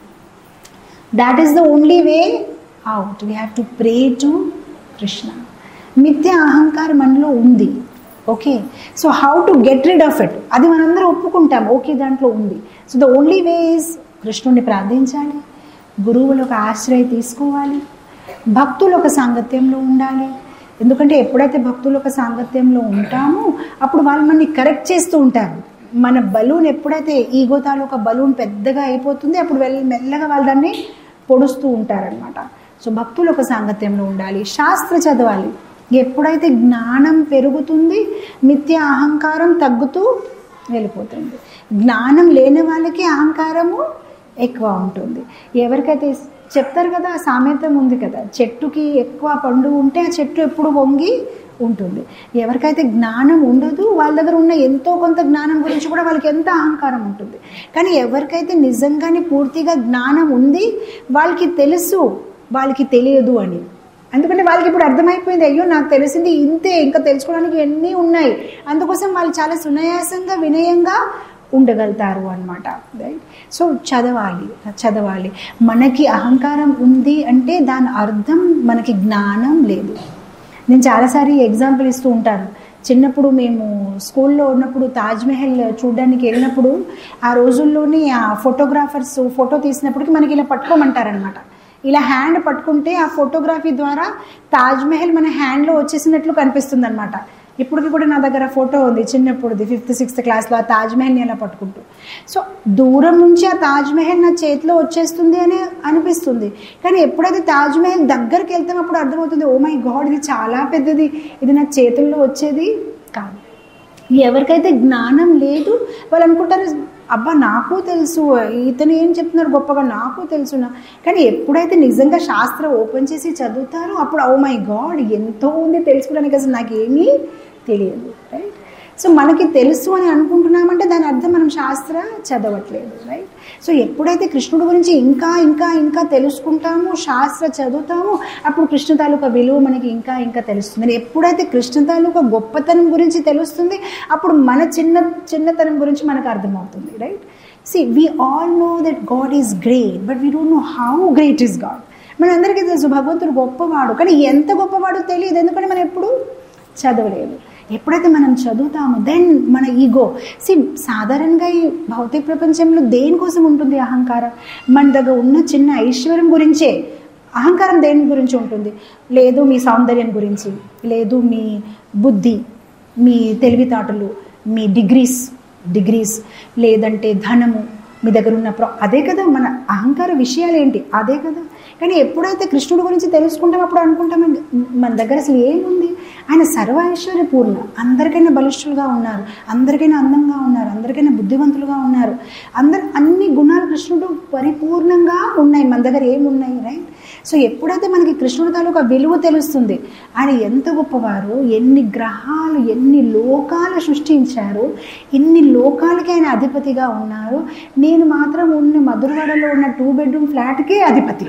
that is the only way out we have to pray to Krishna మిథ్య అహంకారం మనలో ఉంది okay so how to get rid of it అది మనందరం ఒప్పుకుంటాం ఓకే దాంట్లో ఉంది so the only way is కృష్ణుడిని ప్రార్థించాలి గురువులు ఒక ఆశ్రయ తీసుకోవాలి భక్తులు ఒక సాంగత్యంలో ఉండాలి ఎందుకంటే ఎప్పుడైతే భక్తులు ఒక సాంగత్యంలో ఉంటామో అప్పుడు వాళ్ళు మనని కరెక్ట్ చేస్తూ ఉంటారు మన బలూన్ ఎప్పుడైతే ఈగో తాలూకా బలూన్ పెద్దగా అయిపోతుంది అప్పుడు వెళ్ళి మెల్లగా వాళ్ళు దాన్ని పొడుస్తూ ఉంటారనమాట సో భక్తులు ఒక సాంగత్యంలో ఉండాలి శాస్త్ర చదవాలి ఎప్పుడైతే జ్ఞానం పెరుగుతుంది మిథ్య అహంకారం తగ్గుతూ వెళ్ళిపోతుంది జ్ఞానం లేని వాళ్ళకి అహంకారము ఎక్కువ ఉంటుంది ఎవరికైతే చెప్తారు కదా ఆ సామెతం ఉంది కదా చెట్టుకి ఎక్కువ పండు ఉంటే ఆ చెట్టు ఎప్పుడు వంగి ఉంటుంది ఎవరికైతే జ్ఞానం ఉండదు వాళ్ళ దగ్గర ఉన్న ఎంతో కొంత జ్ఞానం గురించి కూడా వాళ్ళకి ఎంత అహంకారం ఉంటుంది కానీ ఎవరికైతే నిజంగానే పూర్తిగా జ్ఞానం ఉంది వాళ్ళకి తెలుసు వాళ్ళకి తెలియదు అని ఎందుకంటే వాళ్ళకి ఇప్పుడు అర్థమైపోయింది అయ్యో నాకు తెలిసింది ఇంతే ఇంకా తెలుసుకోవడానికి ఎన్ని ఉన్నాయి అందుకోసం వాళ్ళు చాలా సునాయాసంగా వినయంగా ఉండగలుగుతారు అనమాట రైట్ సో చదవాలి చదవాలి మనకి అహంకారం ఉంది అంటే దాని అర్థం మనకి జ్ఞానం లేదు నేను చాలాసారి ఎగ్జాంపుల్ ఇస్తూ ఉంటాను చిన్నప్పుడు మేము స్కూల్లో ఉన్నప్పుడు తాజ్మహల్ చూడడానికి వెళ్ళినప్పుడు ఆ రోజుల్లోని ఆ ఫోటోగ్రాఫర్స్ ఫోటో తీసినప్పటికి మనకి ఇలా పట్టుకోమంటారనమాట ఇలా హ్యాండ్ పట్టుకుంటే ఆ ఫోటోగ్రఫీ ద్వారా తాజ్మహల్ మన హ్యాండ్లో వచ్చేసినట్లు కనిపిస్తుంది అనమాట ఇప్పటికి కూడా నా దగ్గర ఫోటో ఉంది చిన్నప్పుడుది ఫిఫ్త్ సిక్స్త్ క్లాస్లో ఆ తాజ్మహల్ని అలా పట్టుకుంటూ సో దూరం నుంచి ఆ తాజ్మహల్ నా చేతిలో వచ్చేస్తుంది అని అనిపిస్తుంది కానీ ఎప్పుడైతే తాజ్మహల్ దగ్గరికి వెళ్తాం అప్పుడు అర్థమవుతుంది ఓ మై గాడ్ ఇది చాలా పెద్దది ఇది నా చేతుల్లో వచ్చేది కాదు ఎవరికైతే జ్ఞానం లేదు వాళ్ళు అనుకుంటారు అబ్బా నాకు తెలుసు ఇతను ఏం చెప్తున్నారు గొప్పగా నాకు తెలుసునా కానీ ఎప్పుడైతే నిజంగా శాస్త్రం ఓపెన్ చేసి చదువుతారో అప్పుడు ఓ మై గాడ్ ఎంతో ఉంది తెలుసుకోవడానికి అసలు నాకేమీ తెలియదు రైట్ సో మనకి తెలుసు అని అనుకుంటున్నామంటే దాని అర్థం మనం శాస్త్ర చదవట్లేదు రైట్ సో ఎప్పుడైతే కృష్ణుడి గురించి ఇంకా ఇంకా ఇంకా తెలుసుకుంటామో శాస్త్ర చదువుతామో అప్పుడు కృష్ణ తాలూకా విలువ మనకి ఇంకా ఇంకా తెలుస్తుంది ఎప్పుడైతే కృష్ణ తాలూకా గొప్పతనం గురించి తెలుస్తుంది అప్పుడు మన చిన్న చిన్నతనం గురించి మనకు అర్థమవుతుంది right see we all know that God is great but we don't know how great is God మనందరికీ తెలుసు భగవంతుడు గొప్పవాడు కానీ ఎంత గొప్పవాడో తెలియదు ఎందుకంటే మనం ఎప్పుడు చదవలేదు ఎప్పుడైతే మనం చదువుతామో దెన్ మన ఈగో సి సాధారణంగా ఈ భౌతిక ప్రపంచంలో దేనికోసం ఉంటుంది అహంకారం మన దగ్గర ఉన్న చిన్న ఐశ్వర్యం గురించే అహంకారం దేని గురించి ఉంటుంది లేదు మీ సౌందర్యం గురించి లేదు మీ బుద్ధి మీ తెలివితేటలు మీ డిగ్రీస్ డిగ్రీస్ లేదంటే ధనము మీ దగ్గర ఉన్న ప్రో అదే కదా మన అహంకార విషయాలు ఏంటి అదే కదా కానీ ఎప్పుడైతే కృష్ణుడి గురించి తెలుసుకుంటాం అప్పుడు అనుకుంటాం మన దగ్గర అసలు ఏముంది ఆయన సర్వ ఐశ్వర్యపూర్ణ అందరికైనా బలిష్ఠులుగా ఉన్నారు అందరికైనా అందంగా ఉన్నారు అందరికైనా బుద్ధివంతులుగా ఉన్నారు అందరు అన్ని గుణాలు కృష్ణుడు పరిపూర్ణంగా ఉన్నాయి మన దగ్గర ఏమున్నాయి రైట్ సో ఎప్పుడైతే మనకి కృష్ణుడి తాలూకా విలువ తెలుస్తుంది ఆయన ఎంత గొప్పవారు ఎన్ని గ్రహాలు ఎన్ని లోకాలు సృష్టించారు ఎన్ని లోకాలకి ఆయన అధిపతిగా ఉన్నారు నేను మాత్రం ఉన్న మధురవాడలో ఉన్న టూ బెడ్రూమ్ ఫ్లాట్కే అధిపతి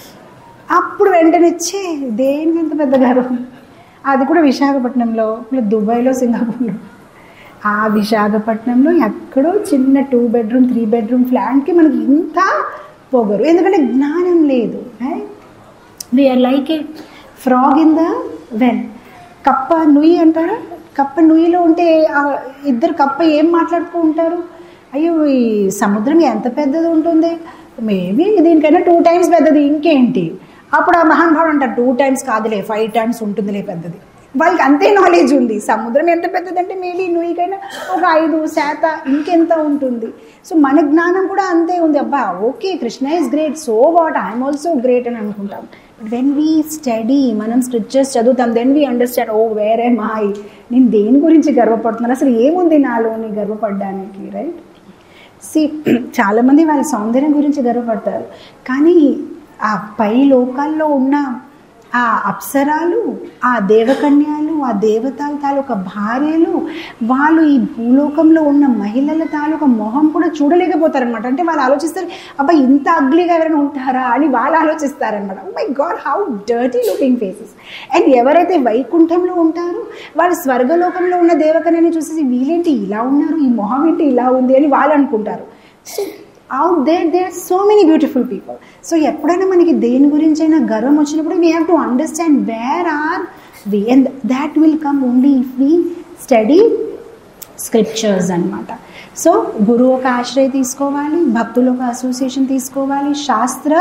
అప్పుడు వెంటనే వచ్చే దేనికి ఎంత పెద్ద గారు అది కూడా విశాఖపట్నంలో దుబాయ్లో సింగపూర్లో ఆ విశాఖపట్నంలో ఎక్కడో చిన్న టూ బెడ్రూమ్ త్రీ బెడ్రూమ్ ఫ్లాట్కి మనకి ఇంత పొగరు ఎందుకంటే జ్ఞానం లేదు we are like a frog in the well కప్ప నుయ్యి అంటారా కప్ప నుయ్యిలో ఉంటే ఇద్దరు కప్ప ఏం మాట్లాడుతూ ఉంటారు అయ్యో ఈ సముద్రం ఎంత పెద్దది ఉంటుంది మేబీ దీనికైనా టూ టైమ్స్ పెద్దది ఇంకేంటి అప్పుడు ఆ మహానుభావుడు అంటారు టూ టైమ్స్ కాదులే ఫైవ్ టైమ్స్ ఉంటుందిలే పెద్దది వాళ్ళకి అంతే నాలెడ్జ్ ఉంది సముద్రం ఎంత పెద్దదంటే మేబీ నువ్వుకైనా ఒక ఐదు శాత ఇంకెంత ఉంటుంది సో మన జ్ఞానం కూడా అంతే ఉంది అబ్బా okay Krishna is great so what I'm also great అని అనుకుంటాం బట్ వెన్ వీ స్టడీ మనం స్క్రిప్చర్స్ చదువుతాం దెన్ వీ అండర్స్టాండ్ ఓ వేరే మాయ్ నేను దేని గురించి గర్వపడుతున్నాను అసలు ఏముంది నాలోని గర్వపడడానికి రైట్ సి చాలామంది వాళ్ళ సౌందర్యం గురించి గర్వపడతారు కానీ ఆ పై లోకాల్లో ఉన్న ఆ అప్సరాలు ఆ దేవకన్యాలు ఆ దేవతల తాలూకా భార్యలు వాళ్ళు ఈ భూలోకంలో ఉన్న మహిళల తాలూకా మొహం కూడా చూడలేకపోతారనమాట అంటే వాళ్ళు ఆలోచిస్తారు అబ్బా ఇంత అగ్లీగా ఎవరైనా ఉంటారా అని వాళ్ళు ఆలోచిస్తారనమాట my God how dirty looking faces and ఎవరైతే వైకుంఠంలో ఉంటారో వాళ్ళు స్వర్గలోకంలో ఉన్న దేవకన్యని చూసేసి వీళ్ళేంటి ఇలా ఉన్నారు ఈ మొహం ఏంటి ఇలా ఉంది అని వాళ్ళు అనుకుంటారు so out there they are so many beautiful people so ఎప్పుడైనా మనకి దేని గురించి అయినా గర్వం వచ్చినప్పుడు we have to understand where are we and that will come only if we study scriptures అనమాట సో గురువు ఒక ఆశ్రయ తీసుకోవాలి భక్తులు ఒక అసోసియేషన్ తీసుకోవాలి శాస్త్ర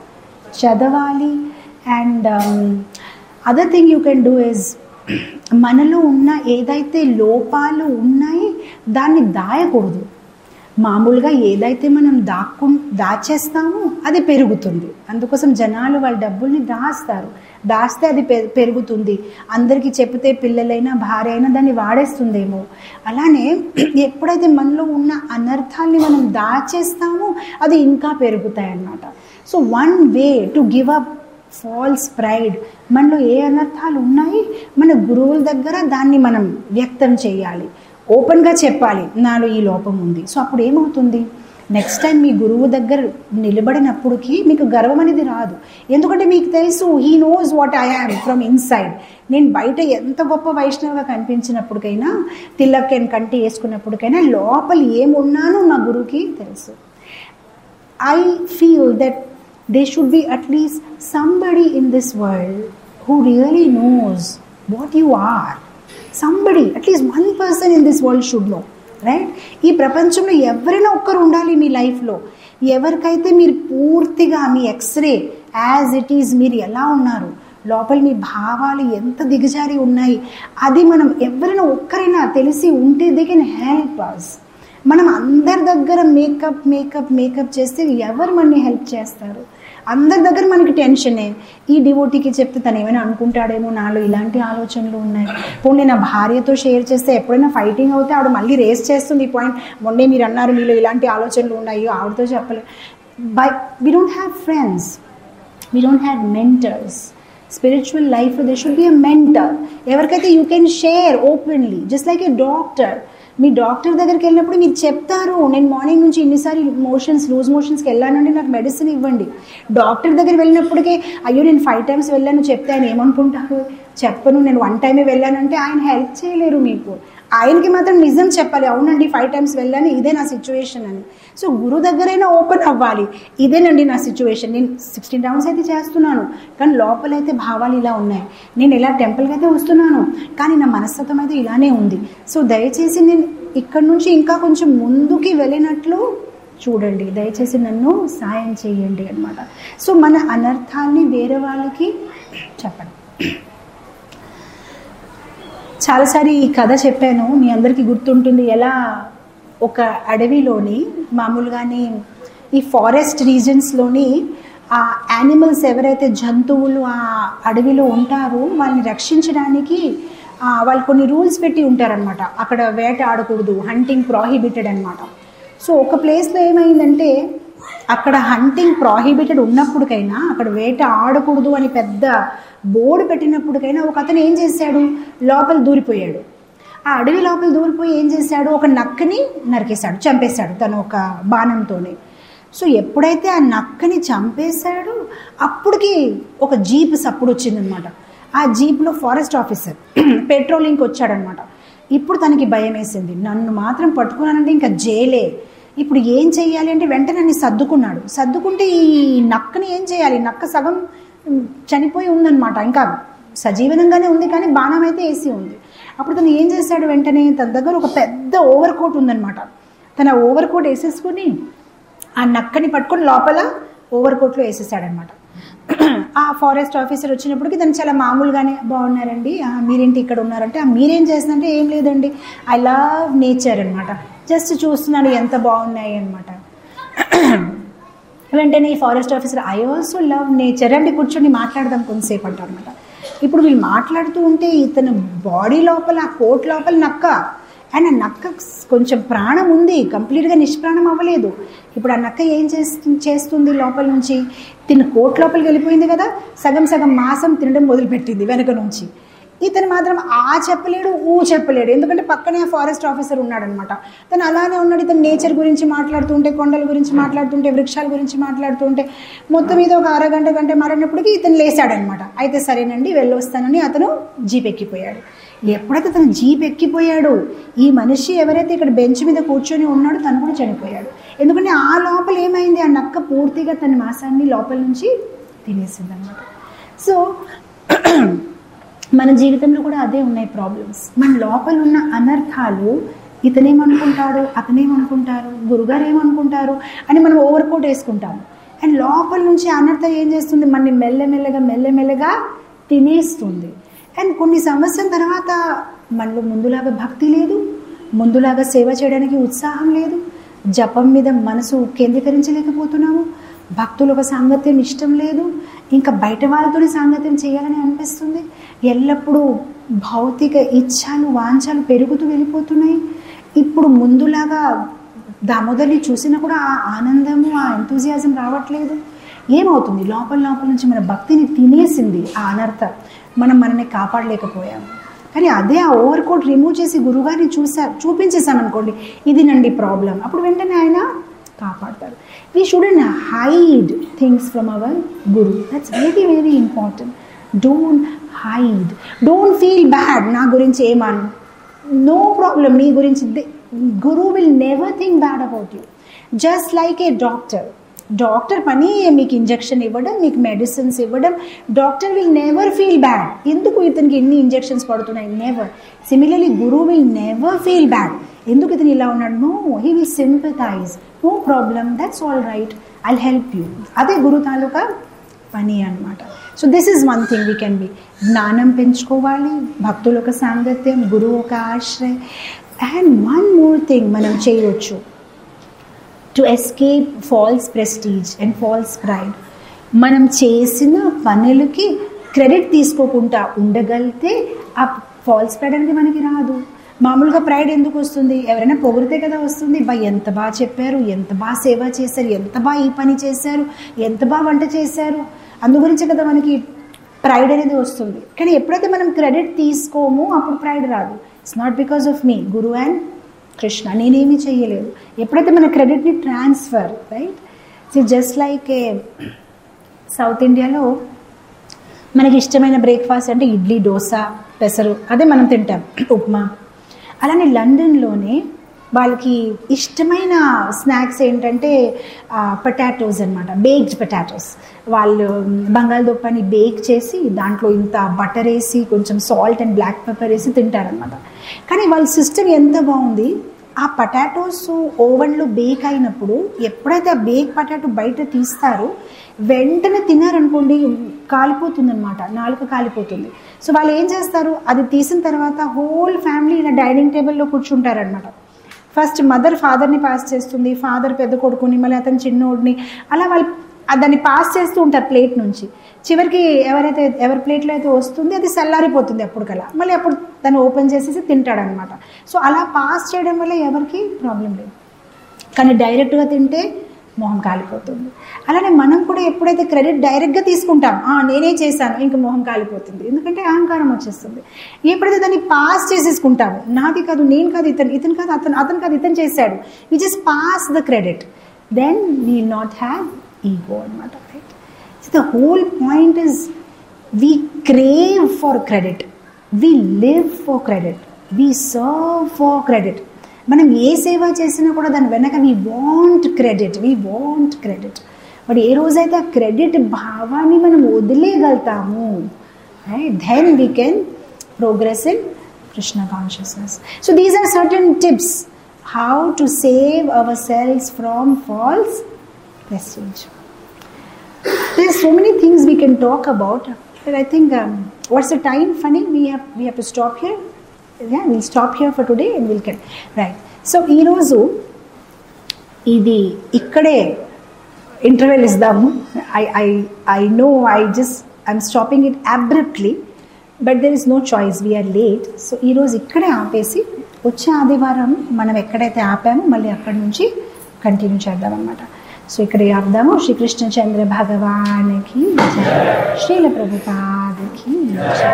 చదవాలి and other thing you can do is మనలో ఉన్న ఏదైతే లోపాలు ఉన్నాయి దాన్ని దాయకూడదు మామూలుగా ఏదైతే మనం దాక్కు దాచేస్తామో అది పెరుగుతుంది అందుకోసం జనాలు వాళ్ళ డబ్బుల్ని దాస్తారు దాస్తే అది పె పెరుగుతుంది అందరికీ చెప్తే పిల్లలైనా భార్య అయినా దాన్ని వాడేస్తుందేమో అలానే ఎప్పుడైతే మనలో ఉన్న అనర్థాల్ని మనం దాచేస్తామో అది ఇంకా పెరుగుతాయి అన్నమాట so one way to give up false pride మనలో ఏ అనర్థాలు ఉన్నాయి మన గురువుల దగ్గర దాన్ని మనం వ్యక్తం చేయాలి ఓపెన్గా చెప్పాలి నాలో ఈ లోపం ఉంది సో అప్పుడు ఏమవుతుంది నెక్స్ట్ టైం మీ గురువు దగ్గర నిలబడినప్పటికీ మీకు గర్వం అనేది రాదు ఎందుకంటే మీకు తెలుసు he knows what I am from inside నేను బయట ఎంత గొప్ప వైష్ణవ్గా కనిపించినప్పటికైనా తిల్లక్ కంటి వేసుకున్నప్పటికైనా లోపల ఏమున్నానో మా గురువుకి తెలుసు I feel that they should be at least somebody in this world who really knows what you are somebody at least one person in this world should know right ఈ ప్రపంచంలో ఎవరైనా ఒక్కరు ఉండాలి మీ లైఫ్లో ఎవరికైతే మీరు పూర్తిగా మీ ఎక్స్రే యాజ్ ఇట్ ఈజ్ మీరు ఎలా ఉన్నారు లోపల మీ భావాలు ఎంత దిగజారి ఉన్నాయి అది మనం ఎవరైనా ఒక్కరైనా తెలిసి ఉంటే దే కెన్ హెల్ప్ అస్ మనం అందరి దగ్గర మేకప్ మేకప్ మేకప్ చేస్తే ఎవరు మనని హెల్ప్ చేస్తారు అందరి దగ్గర మనకి టెన్షనే ఈ డివోటీకి చెప్తే తను ఏమైనా అనుకుంటాడేమో నాలో ఇలాంటి ఆలోచనలు ఉన్నాయి పోనీ నా భార్యతో షేర్ చేస్తే ఎప్పుడైనా ఫైటింగ్ అవుతే ఆవిడ మళ్ళీ రేస్ చేస్తుంది ఈ పాయింట్ మొన్నే మీరు అన్నారు మీలో ఇలాంటి ఆలోచనలు ఉన్నాయి ఆవిడతో చెప్పలేదు by we don't have friends we don't have mentors spiritual life they should be a mentor ఎవరికైతే you can share openly just like a doctor మీ డాక్టర్ దగ్గరికి వెళ్ళినప్పుడు మీరు చెప్తారు నేను మార్నింగ్ నుంచి ఇన్నిసార్లు మోషన్స్ లూజ్ మోషన్స్కి వెళ్ళానండి నాకు మెడిసిన్ ఇవ్వండి డాక్టర్ దగ్గర వెళ్ళినప్పటికే అయ్యో నేను ఫైవ్ టైమ్స్ వెళ్ళాను చెప్తే ఆయన ఏమనుకుంటారు చెప్పను నేను వన్ టైమే వెళ్ళానంటే ఆయన హెల్ప్ చేయలేరు మీకు ఆయనకి మాత్రం నిజం చెప్పాలి అవునండి ఫైవ్ టైమ్స్ వెళ్ళాను ఇదే నా సిచ్యువేషన్ అని సో గురు దగ్గరైనా ఓపెన్ అవ్వాలి ఇదేనండి నా సిచ్యువేషన్ నేను సిక్స్టీన్ రౌండ్స్ అయితే చేస్తున్నాను కానీ లోపలైతే భావాలు ఇలా ఉన్నాయి నేను ఇలా టెంపుల్కి అయితే వస్తున్నాను కానీ నా మనస్తత్వం అయితే ఇలానే ఉంది సో దయచేసి నేను ఇక్కడ నుంచి ఇంకా కొంచెం ముందుకి వెళ్ళినట్లు చూడండి దయచేసి నన్ను సాయం చేయండి అనమాట సో మన అనర్థాన్ని వేరే వాళ్ళకి చెప్పండి చాలాసారి ఈ కథ చెప్పాను మీ అందరికీ గుర్తుంటుంది ఎలా ఒక అడవిలోని మామూలుగానే ఈ ఫారెస్ట్ రీజన్స్లోని ఆ యానిమల్స్ ఎవరైతే జంతువులు ఆ అడవిలో ఉంటారో వాళ్ళని రక్షించడానికి వాళ్ళు కొన్ని రూల్స్ పెట్టి ఉంటారనమాట అక్కడ వేట ఆడకూడదు హంటింగ్ ప్రాహిబిటెడ్ అనమాట సో ఒక ప్లేస్లో ఏమైందంటే అక్కడ హంటింగ్ ప్రాహిబిటెడ్ ఉన్నప్పటికైనా అక్కడ వేట ఆడకూడదు అని పెద్ద బోర్డు పెట్టినప్పటికైనా ఒక అతను ఏం చేశాడు లోపల దూరిపోయాడు ఆ అడవి లోపల దూరిపోయి ఏం చేశాడు ఒక నక్కని నరికేశాడు చంపేశాడు తను ఒక బాణంతోనే సో ఎప్పుడైతే ఆ నక్కని చంపేశాడో అప్పటికి ఒక జీప్ సప్పుడు వచ్చిందనమాట ఆ జీప్లో ఫారెస్ట్ ఆఫీసర్ పెట్రోలింగ్కి వచ్చాడనమాట ఇప్పుడు తనకి భయం వేసింది నన్ను మాత్రం పట్టుకున్నానంటే ఇంకా జైలే ఇప్పుడు ఏం చేయాలి అంటే వెంటనే నన్ను సర్దుకున్నాడు సర్దుకుంటే ఈ నక్కని ఏం చేయాలి నక్క సగం చనిపోయి ఉందన్నమాట ఇంకా సజీవనంగానే ఉంది కానీ బాణం అయితే వేసి ఉంది అప్పుడు తను ఏం చేశాడు వెంటనే తన దగ్గర ఒక పెద్ద ఓవర్ కోట్ ఉందన్నమాట తన ఓవర్ కోట్ వేసేసుకుని ఆ నక్కని పట్టుకొని లోపల ఓవర్ కోట్లో వేసేసాడనమాట ఆ ఫారెస్ట్ ఆఫీసర్ వచ్చినప్పటికి తను చాలా మామూలుగానే బాగున్నారండి మీరేంటి ఇక్కడ ఉన్నారంటే మీరేం చేస్తుందంటే ఏం లేదండి ఐ లవ్ నేచర్ అనమాట జస్ట్ చూస్తున్నాను ఎంత బాగున్నాయి అనమాట వెంటనే ఈ forest officer I also love nature అండి కూర్చొని మాట్లాడదాం కొంతసేపు అంటారనమాట ఇప్పుడు వీళ్ళు మాట్లాడుతూ ఉంటే ఇతను బాడీ లోపల ఆ కోట్ లోపల నక్క అండ్ ఆ నక్క కొంచెం ప్రాణం ఉంది కంప్లీట్గా నిష్ప్రాణం అవ్వలేదు ఇప్పుడు ఆ నక్క ఏం చేస్తు చేస్తుంది లోపల నుంచి తిన్న కోట్ లోపలికి వెళ్ళిపోయింది కదా సగం సగం మాసం తినడం మొదలుపెట్టింది వెనక నుంచి ఇతను మాత్రం ఆ చెప్పలేడు ఊ చెప్పలేడు ఎందుకంటే పక్కనే ఫారెస్ట్ ఆఫీసర్ ఉన్నాడనమాట తను అలానే ఉన్నాడు ఇతను నేచర్ గురించి మాట్లాడుతుంటే కొండల గురించి మాట్లాడుతుంటే వృక్షాల గురించి మాట్లాడుతుంటే మొత్తం మీద ఒక అరగంట గంట మారినప్పటికీ ఇతను లేచాడనమాట అయితే సరేనండి వెళ్ళొస్తానని అతను జీప్ ఎక్కిపోయాడు ఎప్పుడైతే తను జీప్ ఎక్కిపోయాడు ఈ మనిషి ఎవరైతే ఇక్కడ బెంచ్ మీద కూర్చొని ఉన్నాడో తను కూడా చనిపోయాడు ఎందుకంటే ఆ లోపల ఏమైంది ఆ నక్క పూర్తిగా తన మాసాన్ని లోపల నుంచి తినేసింది అనమాట సో మన జీవితంలో కూడా అదే ఉన్నాయి ప్రాబ్లమ్స్ మన లోపల ఉన్న అనర్థాలు ఇతనేమనుకుంటాడు అతనేమనుకుంటారు గురుగారు ఏమనుకుంటారు అని మనం ఓవర్ కోట్ వేసుకుంటాము అండ్ లోపల నుంచి అనర్థం ఏం చేస్తుంది మనని మెల్లమెల్లగా మెల్లమెల్లగా తినేస్తుంది అండ్ కొన్ని సంవత్సరం తర్వాత మనలో ముందులాగా భక్తి లేదు ముందులాగా సేవ చేయడానికి ఉత్సాహం లేదు జపం మీద మనసు కేంద్రీకరించలేకపోతున్నాము భక్తులు ఒక సాంగత్యం ఇష్టం లేదు ఇంకా బయట వాళ్ళతో సాంగత్యం చేయాలని అనిపిస్తుంది ఎల్లప్పుడూ భౌతిక ఇచ్ఛాలు వాంఛాలు పెరుగుతూ వెళ్ళిపోతున్నాయి ఇప్పుడు ముందులాగా దామోదర్ని చూసినా కూడా ఆ ఆనందము ఆ ఎంతూజియాజం రావట్లేదు ఏమవుతుంది లోపల లోపల నుంచి మన భక్తిని తినేసింది ఆ అనర్థ మనం మనల్ని కాపాడలేకపోయాము కానీ అదే ఆ ఓవర్ కోట్ రిమూవ్ చేసి గురుగారిని చూసా చూపించేసామనుకోండి ఇది నండి ప్రాబ్లం అప్పుడు వెంటనే ఆయన కాపాడతారు we shouldn't hide things from our guru that's very very important don't hide don't feel bad నా గురించి ఏమను నో ప్రాబ్లం నీ గురించి guru will never think bad about you just like a doctor doctor పని మీకు ఇంజెక్షన్ ఇవ్వడం మీకు మెడిసిన్స్ ఇవ్వడం doctor will never feel bad ఎందుకు ఇతనికి ఎన్ని ఇంజెక్షన్స్ పడుతున్నాయి never similarly guru will never feel bad ఎందుకు ఇతను ఇలా ఉన్నాడు no he will sympathise no problem that's all right I help you అదే గురు తాలూకా పని అనమాట so this is one thing we can be జ్ఞానం పెంచుకోవాలి భక్తుల ఒక సాంగత్యం గురువు ఒక ఆశ్రయ్ అండ్ వన్ మోర్ థింగ్ మనం చేయవచ్చు to escape false prestige and false pride మనం చేసిన పనులకి క్రెడిట్ తీసుకోకుండా ఉండగలిగితే ఆ ఫాల్స్ ప్రైడ్ అనేది మనకి రాదు మామూలుగా ప్రైడ్ ఎందుకు వస్తుంది ఎవరైనా పొగిడితే కదా వస్తుంది బా ఎంత బాగా చెప్పారు ఎంత బాగా సేవ చేశారు ఎంత బాగా ఈ పని చేశారు ఎంత బాగా వంట చేశారు అందు గురించి కదా మనకి ప్రైడ్ అనేది వస్తుంది కానీ ఎప్పుడైతే మనం క్రెడిట్ తీసుకోమో అప్పుడు ప్రైడ్ రాదు it's not because of me guru and Krishna నేనేమి చేయలేదు ఎప్పుడైతే మన క్రెడిట్ని transfer right see just like a south ఇండియాలో మనకి ఇష్టమైన బ్రేక్ఫాస్ట్ అంటే ఇడ్లీ దోశ పెసరు అదే మనం తింటాం ఉప్మా అలానే లండన్లోనే వాళ్ళకి ఇష్టమైన స్నాక్స్ ఏంటంటే పొటాటోస్ అనమాట బేక్డ్ పొటాటోస్ వాళ్ళు బంగాళదుంపని బేక్ చేసి దాంట్లో ఇంత బటర్ వేసి కొంచెం సాల్ట్ అండ్ బ్లాక్ పెప్పర్ వేసి తింటారనమాట కానీ వాళ్ళ సిస్టమ్ ఎంత బాగుంది ఆ పొటాటోస్ ఓవెన్లో బేక్ అయినప్పుడు ఎప్పుడైతే ఆ బేక్ పొటాటో బయట తీస్తారో వెంటనే తిన్నారనుకోండి కాలిపోతుంది అనమాట నాలుక కాలిపోతుంది సో వాళ్ళు ఏం చేస్తారు అది తీసిన తర్వాత హోల్ ఫ్యామిలీ ఇలా డైనింగ్ టేబుల్లో కూర్చుంటారనమాట ఫస్ట్ మదర్ ఫాదర్ని పాస్ చేస్తుంది ఫాదర్ పెద్ద కొడుకుని మళ్ళీ అతను చిన్నోడిని అలా వాళ్ళు దాన్ని పాస్ చేస్తూ ఉంటారు ప్లేట్ నుంచి చివరికి ఎవరైతే ఎవరి ప్లేట్లో అయితే వస్తుంది అది చల్లారిపోతుంది అప్పటికల్లా మళ్ళీ అప్పుడు దాన్ని ఓపెన్ చేసేసి తింటాడనమాట సో అలా పాస్ చేయడం వల్ల ఎవరికి ప్రాబ్లం లేదు కానీ డైరెక్ట్గా తింటే మొహం కాలిపోతుంది అలానే మనం కూడా ఎప్పుడైతే క్రెడిట్ డైరెక్ట్గా తీసుకుంటాం నేనే చేశాను ఇంకా మొహం కాలిపోతుంది ఎందుకంటే అహంకారం వచ్చేస్తుంది ఎప్పుడైతే దాన్ని పాస్ చేసేసుకుంటాము నాది కాదు నేను కాదు ఇతను ఇతను కాదు అతను అతను కాదు ఇతను చేశాడు we just pass the credit then we not have ego అనమాట right so the whole point is we crave for credit we live for credit we serve for credit మనం ఏ సేవ చేసినా కూడా దాని వెనక we want credit we want credit but ఏ రోజైతే ఆ క్రెడిట్ భావాన్ని మనం వదిలేయగలుగుతాము then we can progress in Krishna consciousness so these are certain tips how to save hour cells from false prestige. There's so many things we can talk about, but I think um, what's the time? Funny, we have we have to stop here. Yeah, we'll stop here for today and we'll get right. So ఈరోజు ఇది ఇక్కడే interval ఇద్దాము I I I know I just I'm stopping it abruptly but there is no choice we are late so ఈరోజు ఇక్కడే ఆపేసి వచ్చే ఆదివారం మనం ఎక్కడైతే ఆపామో మళ్ళీ అక్కడి నుంచి కంటిన్యూ చేద్దాం అనమాట సో ఇక్కడ ఆపుదాము శ్రీకృష్ణ చంద్ర భగవానికి జయ. శ్రీల ప్రభుపాదకి జయ.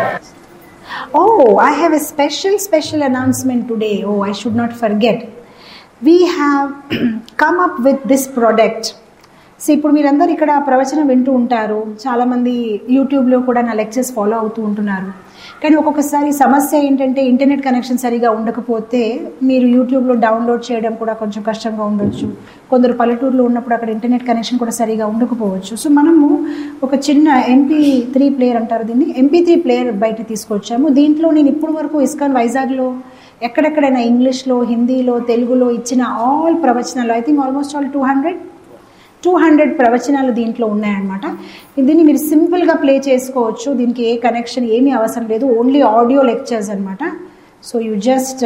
Oh, I have a special, special announcement today. Oh, I should not forget. We have come up with this product. So ఇప్పుడు మీరందరూ ఇక్కడ ప్రవచనం వింటూ ఉంటారు చాలామంది యూట్యూబ్లో కూడా నా లెక్చర్స్ ఫాలో అవుతూ ఉంటున్నారు కానీ ఒక్కొక్కసారి సమస్య ఏంటంటే ఇంటర్నెట్ కనెక్షన్ సరిగా ఉండకపోతే మీరు యూట్యూబ్లో డౌన్లోడ్ చేయడం కూడా కొంచెం కష్టంగా ఉండొచ్చు కొందరు పల్లెటూరులో ఉన్నప్పుడు అక్కడ ఇంటర్నెట్ కనెక్షన్ కూడా సరిగా ఉండకపోవచ్చు సో మనము ఒక చిన్న ఎంపీ త్రీ ప్లేయర్ అంటారు దీన్ని ఎంపీ త్రీ ప్లేయర్ బయట తీసుకొచ్చాము దీంట్లో నేను ఇప్పుడు వరకు ఇస్కాన్ వైజాగ్లో ఎక్కడెక్కడైనా ఇంగ్లీష్లో హిందీలో తెలుగులో ఇచ్చిన ఆల్ ప్రవచనాలు I think almost all two hundred two hundred ప్రవచనాలు దీంట్లో ఉన్నాయన్నమాట దీన్ని మీరు సింపుల్గా ప్లే చేసుకోవచ్చు దీనికి ఏ కనెక్షన్ ఏమీ అవసరం లేదు ఓన్లీ ఆడియో లెక్చర్స్ అనమాట so you just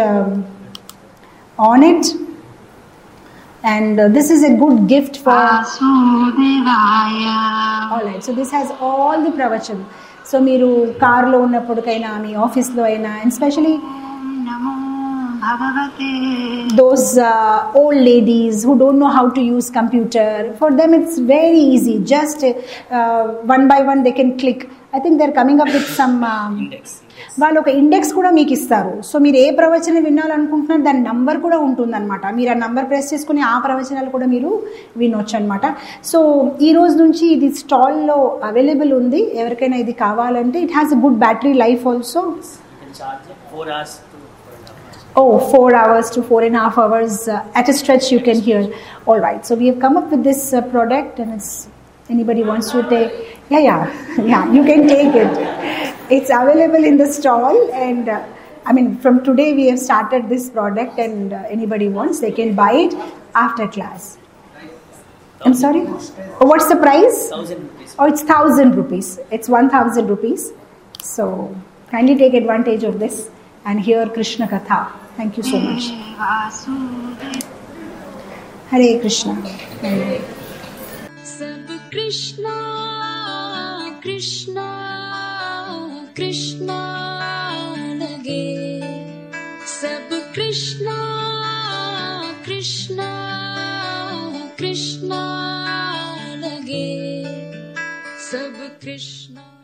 on it and this is a good gift for వాసుదేవాయ all right so this has all the pravachan so మీరు కార్లో ఉన్నప్పటికైనా మీ ఆఫీస్లో అయినా అండ్ స్పెషలీ నమో భగవతే those uh, old ladies who don't know how to use computer for them it's very easy just uh, one by one they can click i think they're coming up with some um, వాళ్ళు ఒక index కూడా మీకు ఇస్తారు so మీరు ఏ ప్రవచనం వినాలనుకుంటున్నారు దాని number కూడా ఉంటుందన్నమాట మీరు ఆ నంబర్ ప్రెస్ చేసుకుని ఆ ప్రవచనాలు కూడా మీరు వినొచ్చు అనమాట సో ఈ రోజు నుంచి ఇది స్టాల్లో అవైలబుల్ ఉంది ఎవరికైనా ఇది కావాలంటే it has a good battery life also can charge it four hours to four and a half hours. Oh, four hours to four and a half hours uh, at a stretch you can hear. All right, so we have come up with this uh, product, and it's anybody wants to take. Yeah, yeah, yeah. You can take it. It's available in the stall, and uh, I mean, from today we have started this product, and uh, anybody wants, they can buy it after class. I'm sorry. Oh, what's the price? Thousand rupees. Oh, it's thousand rupees. It's one thousand rupees. So kindly take advantage of this and hear Krishna Katha. Thank you so much. Vasudeva Hare Krishna. Hare. सब कृष्णा कृष्णा कृष्णा लगे सब कृष्णा कृष्णा कृष्णा लगे सब कृष्णा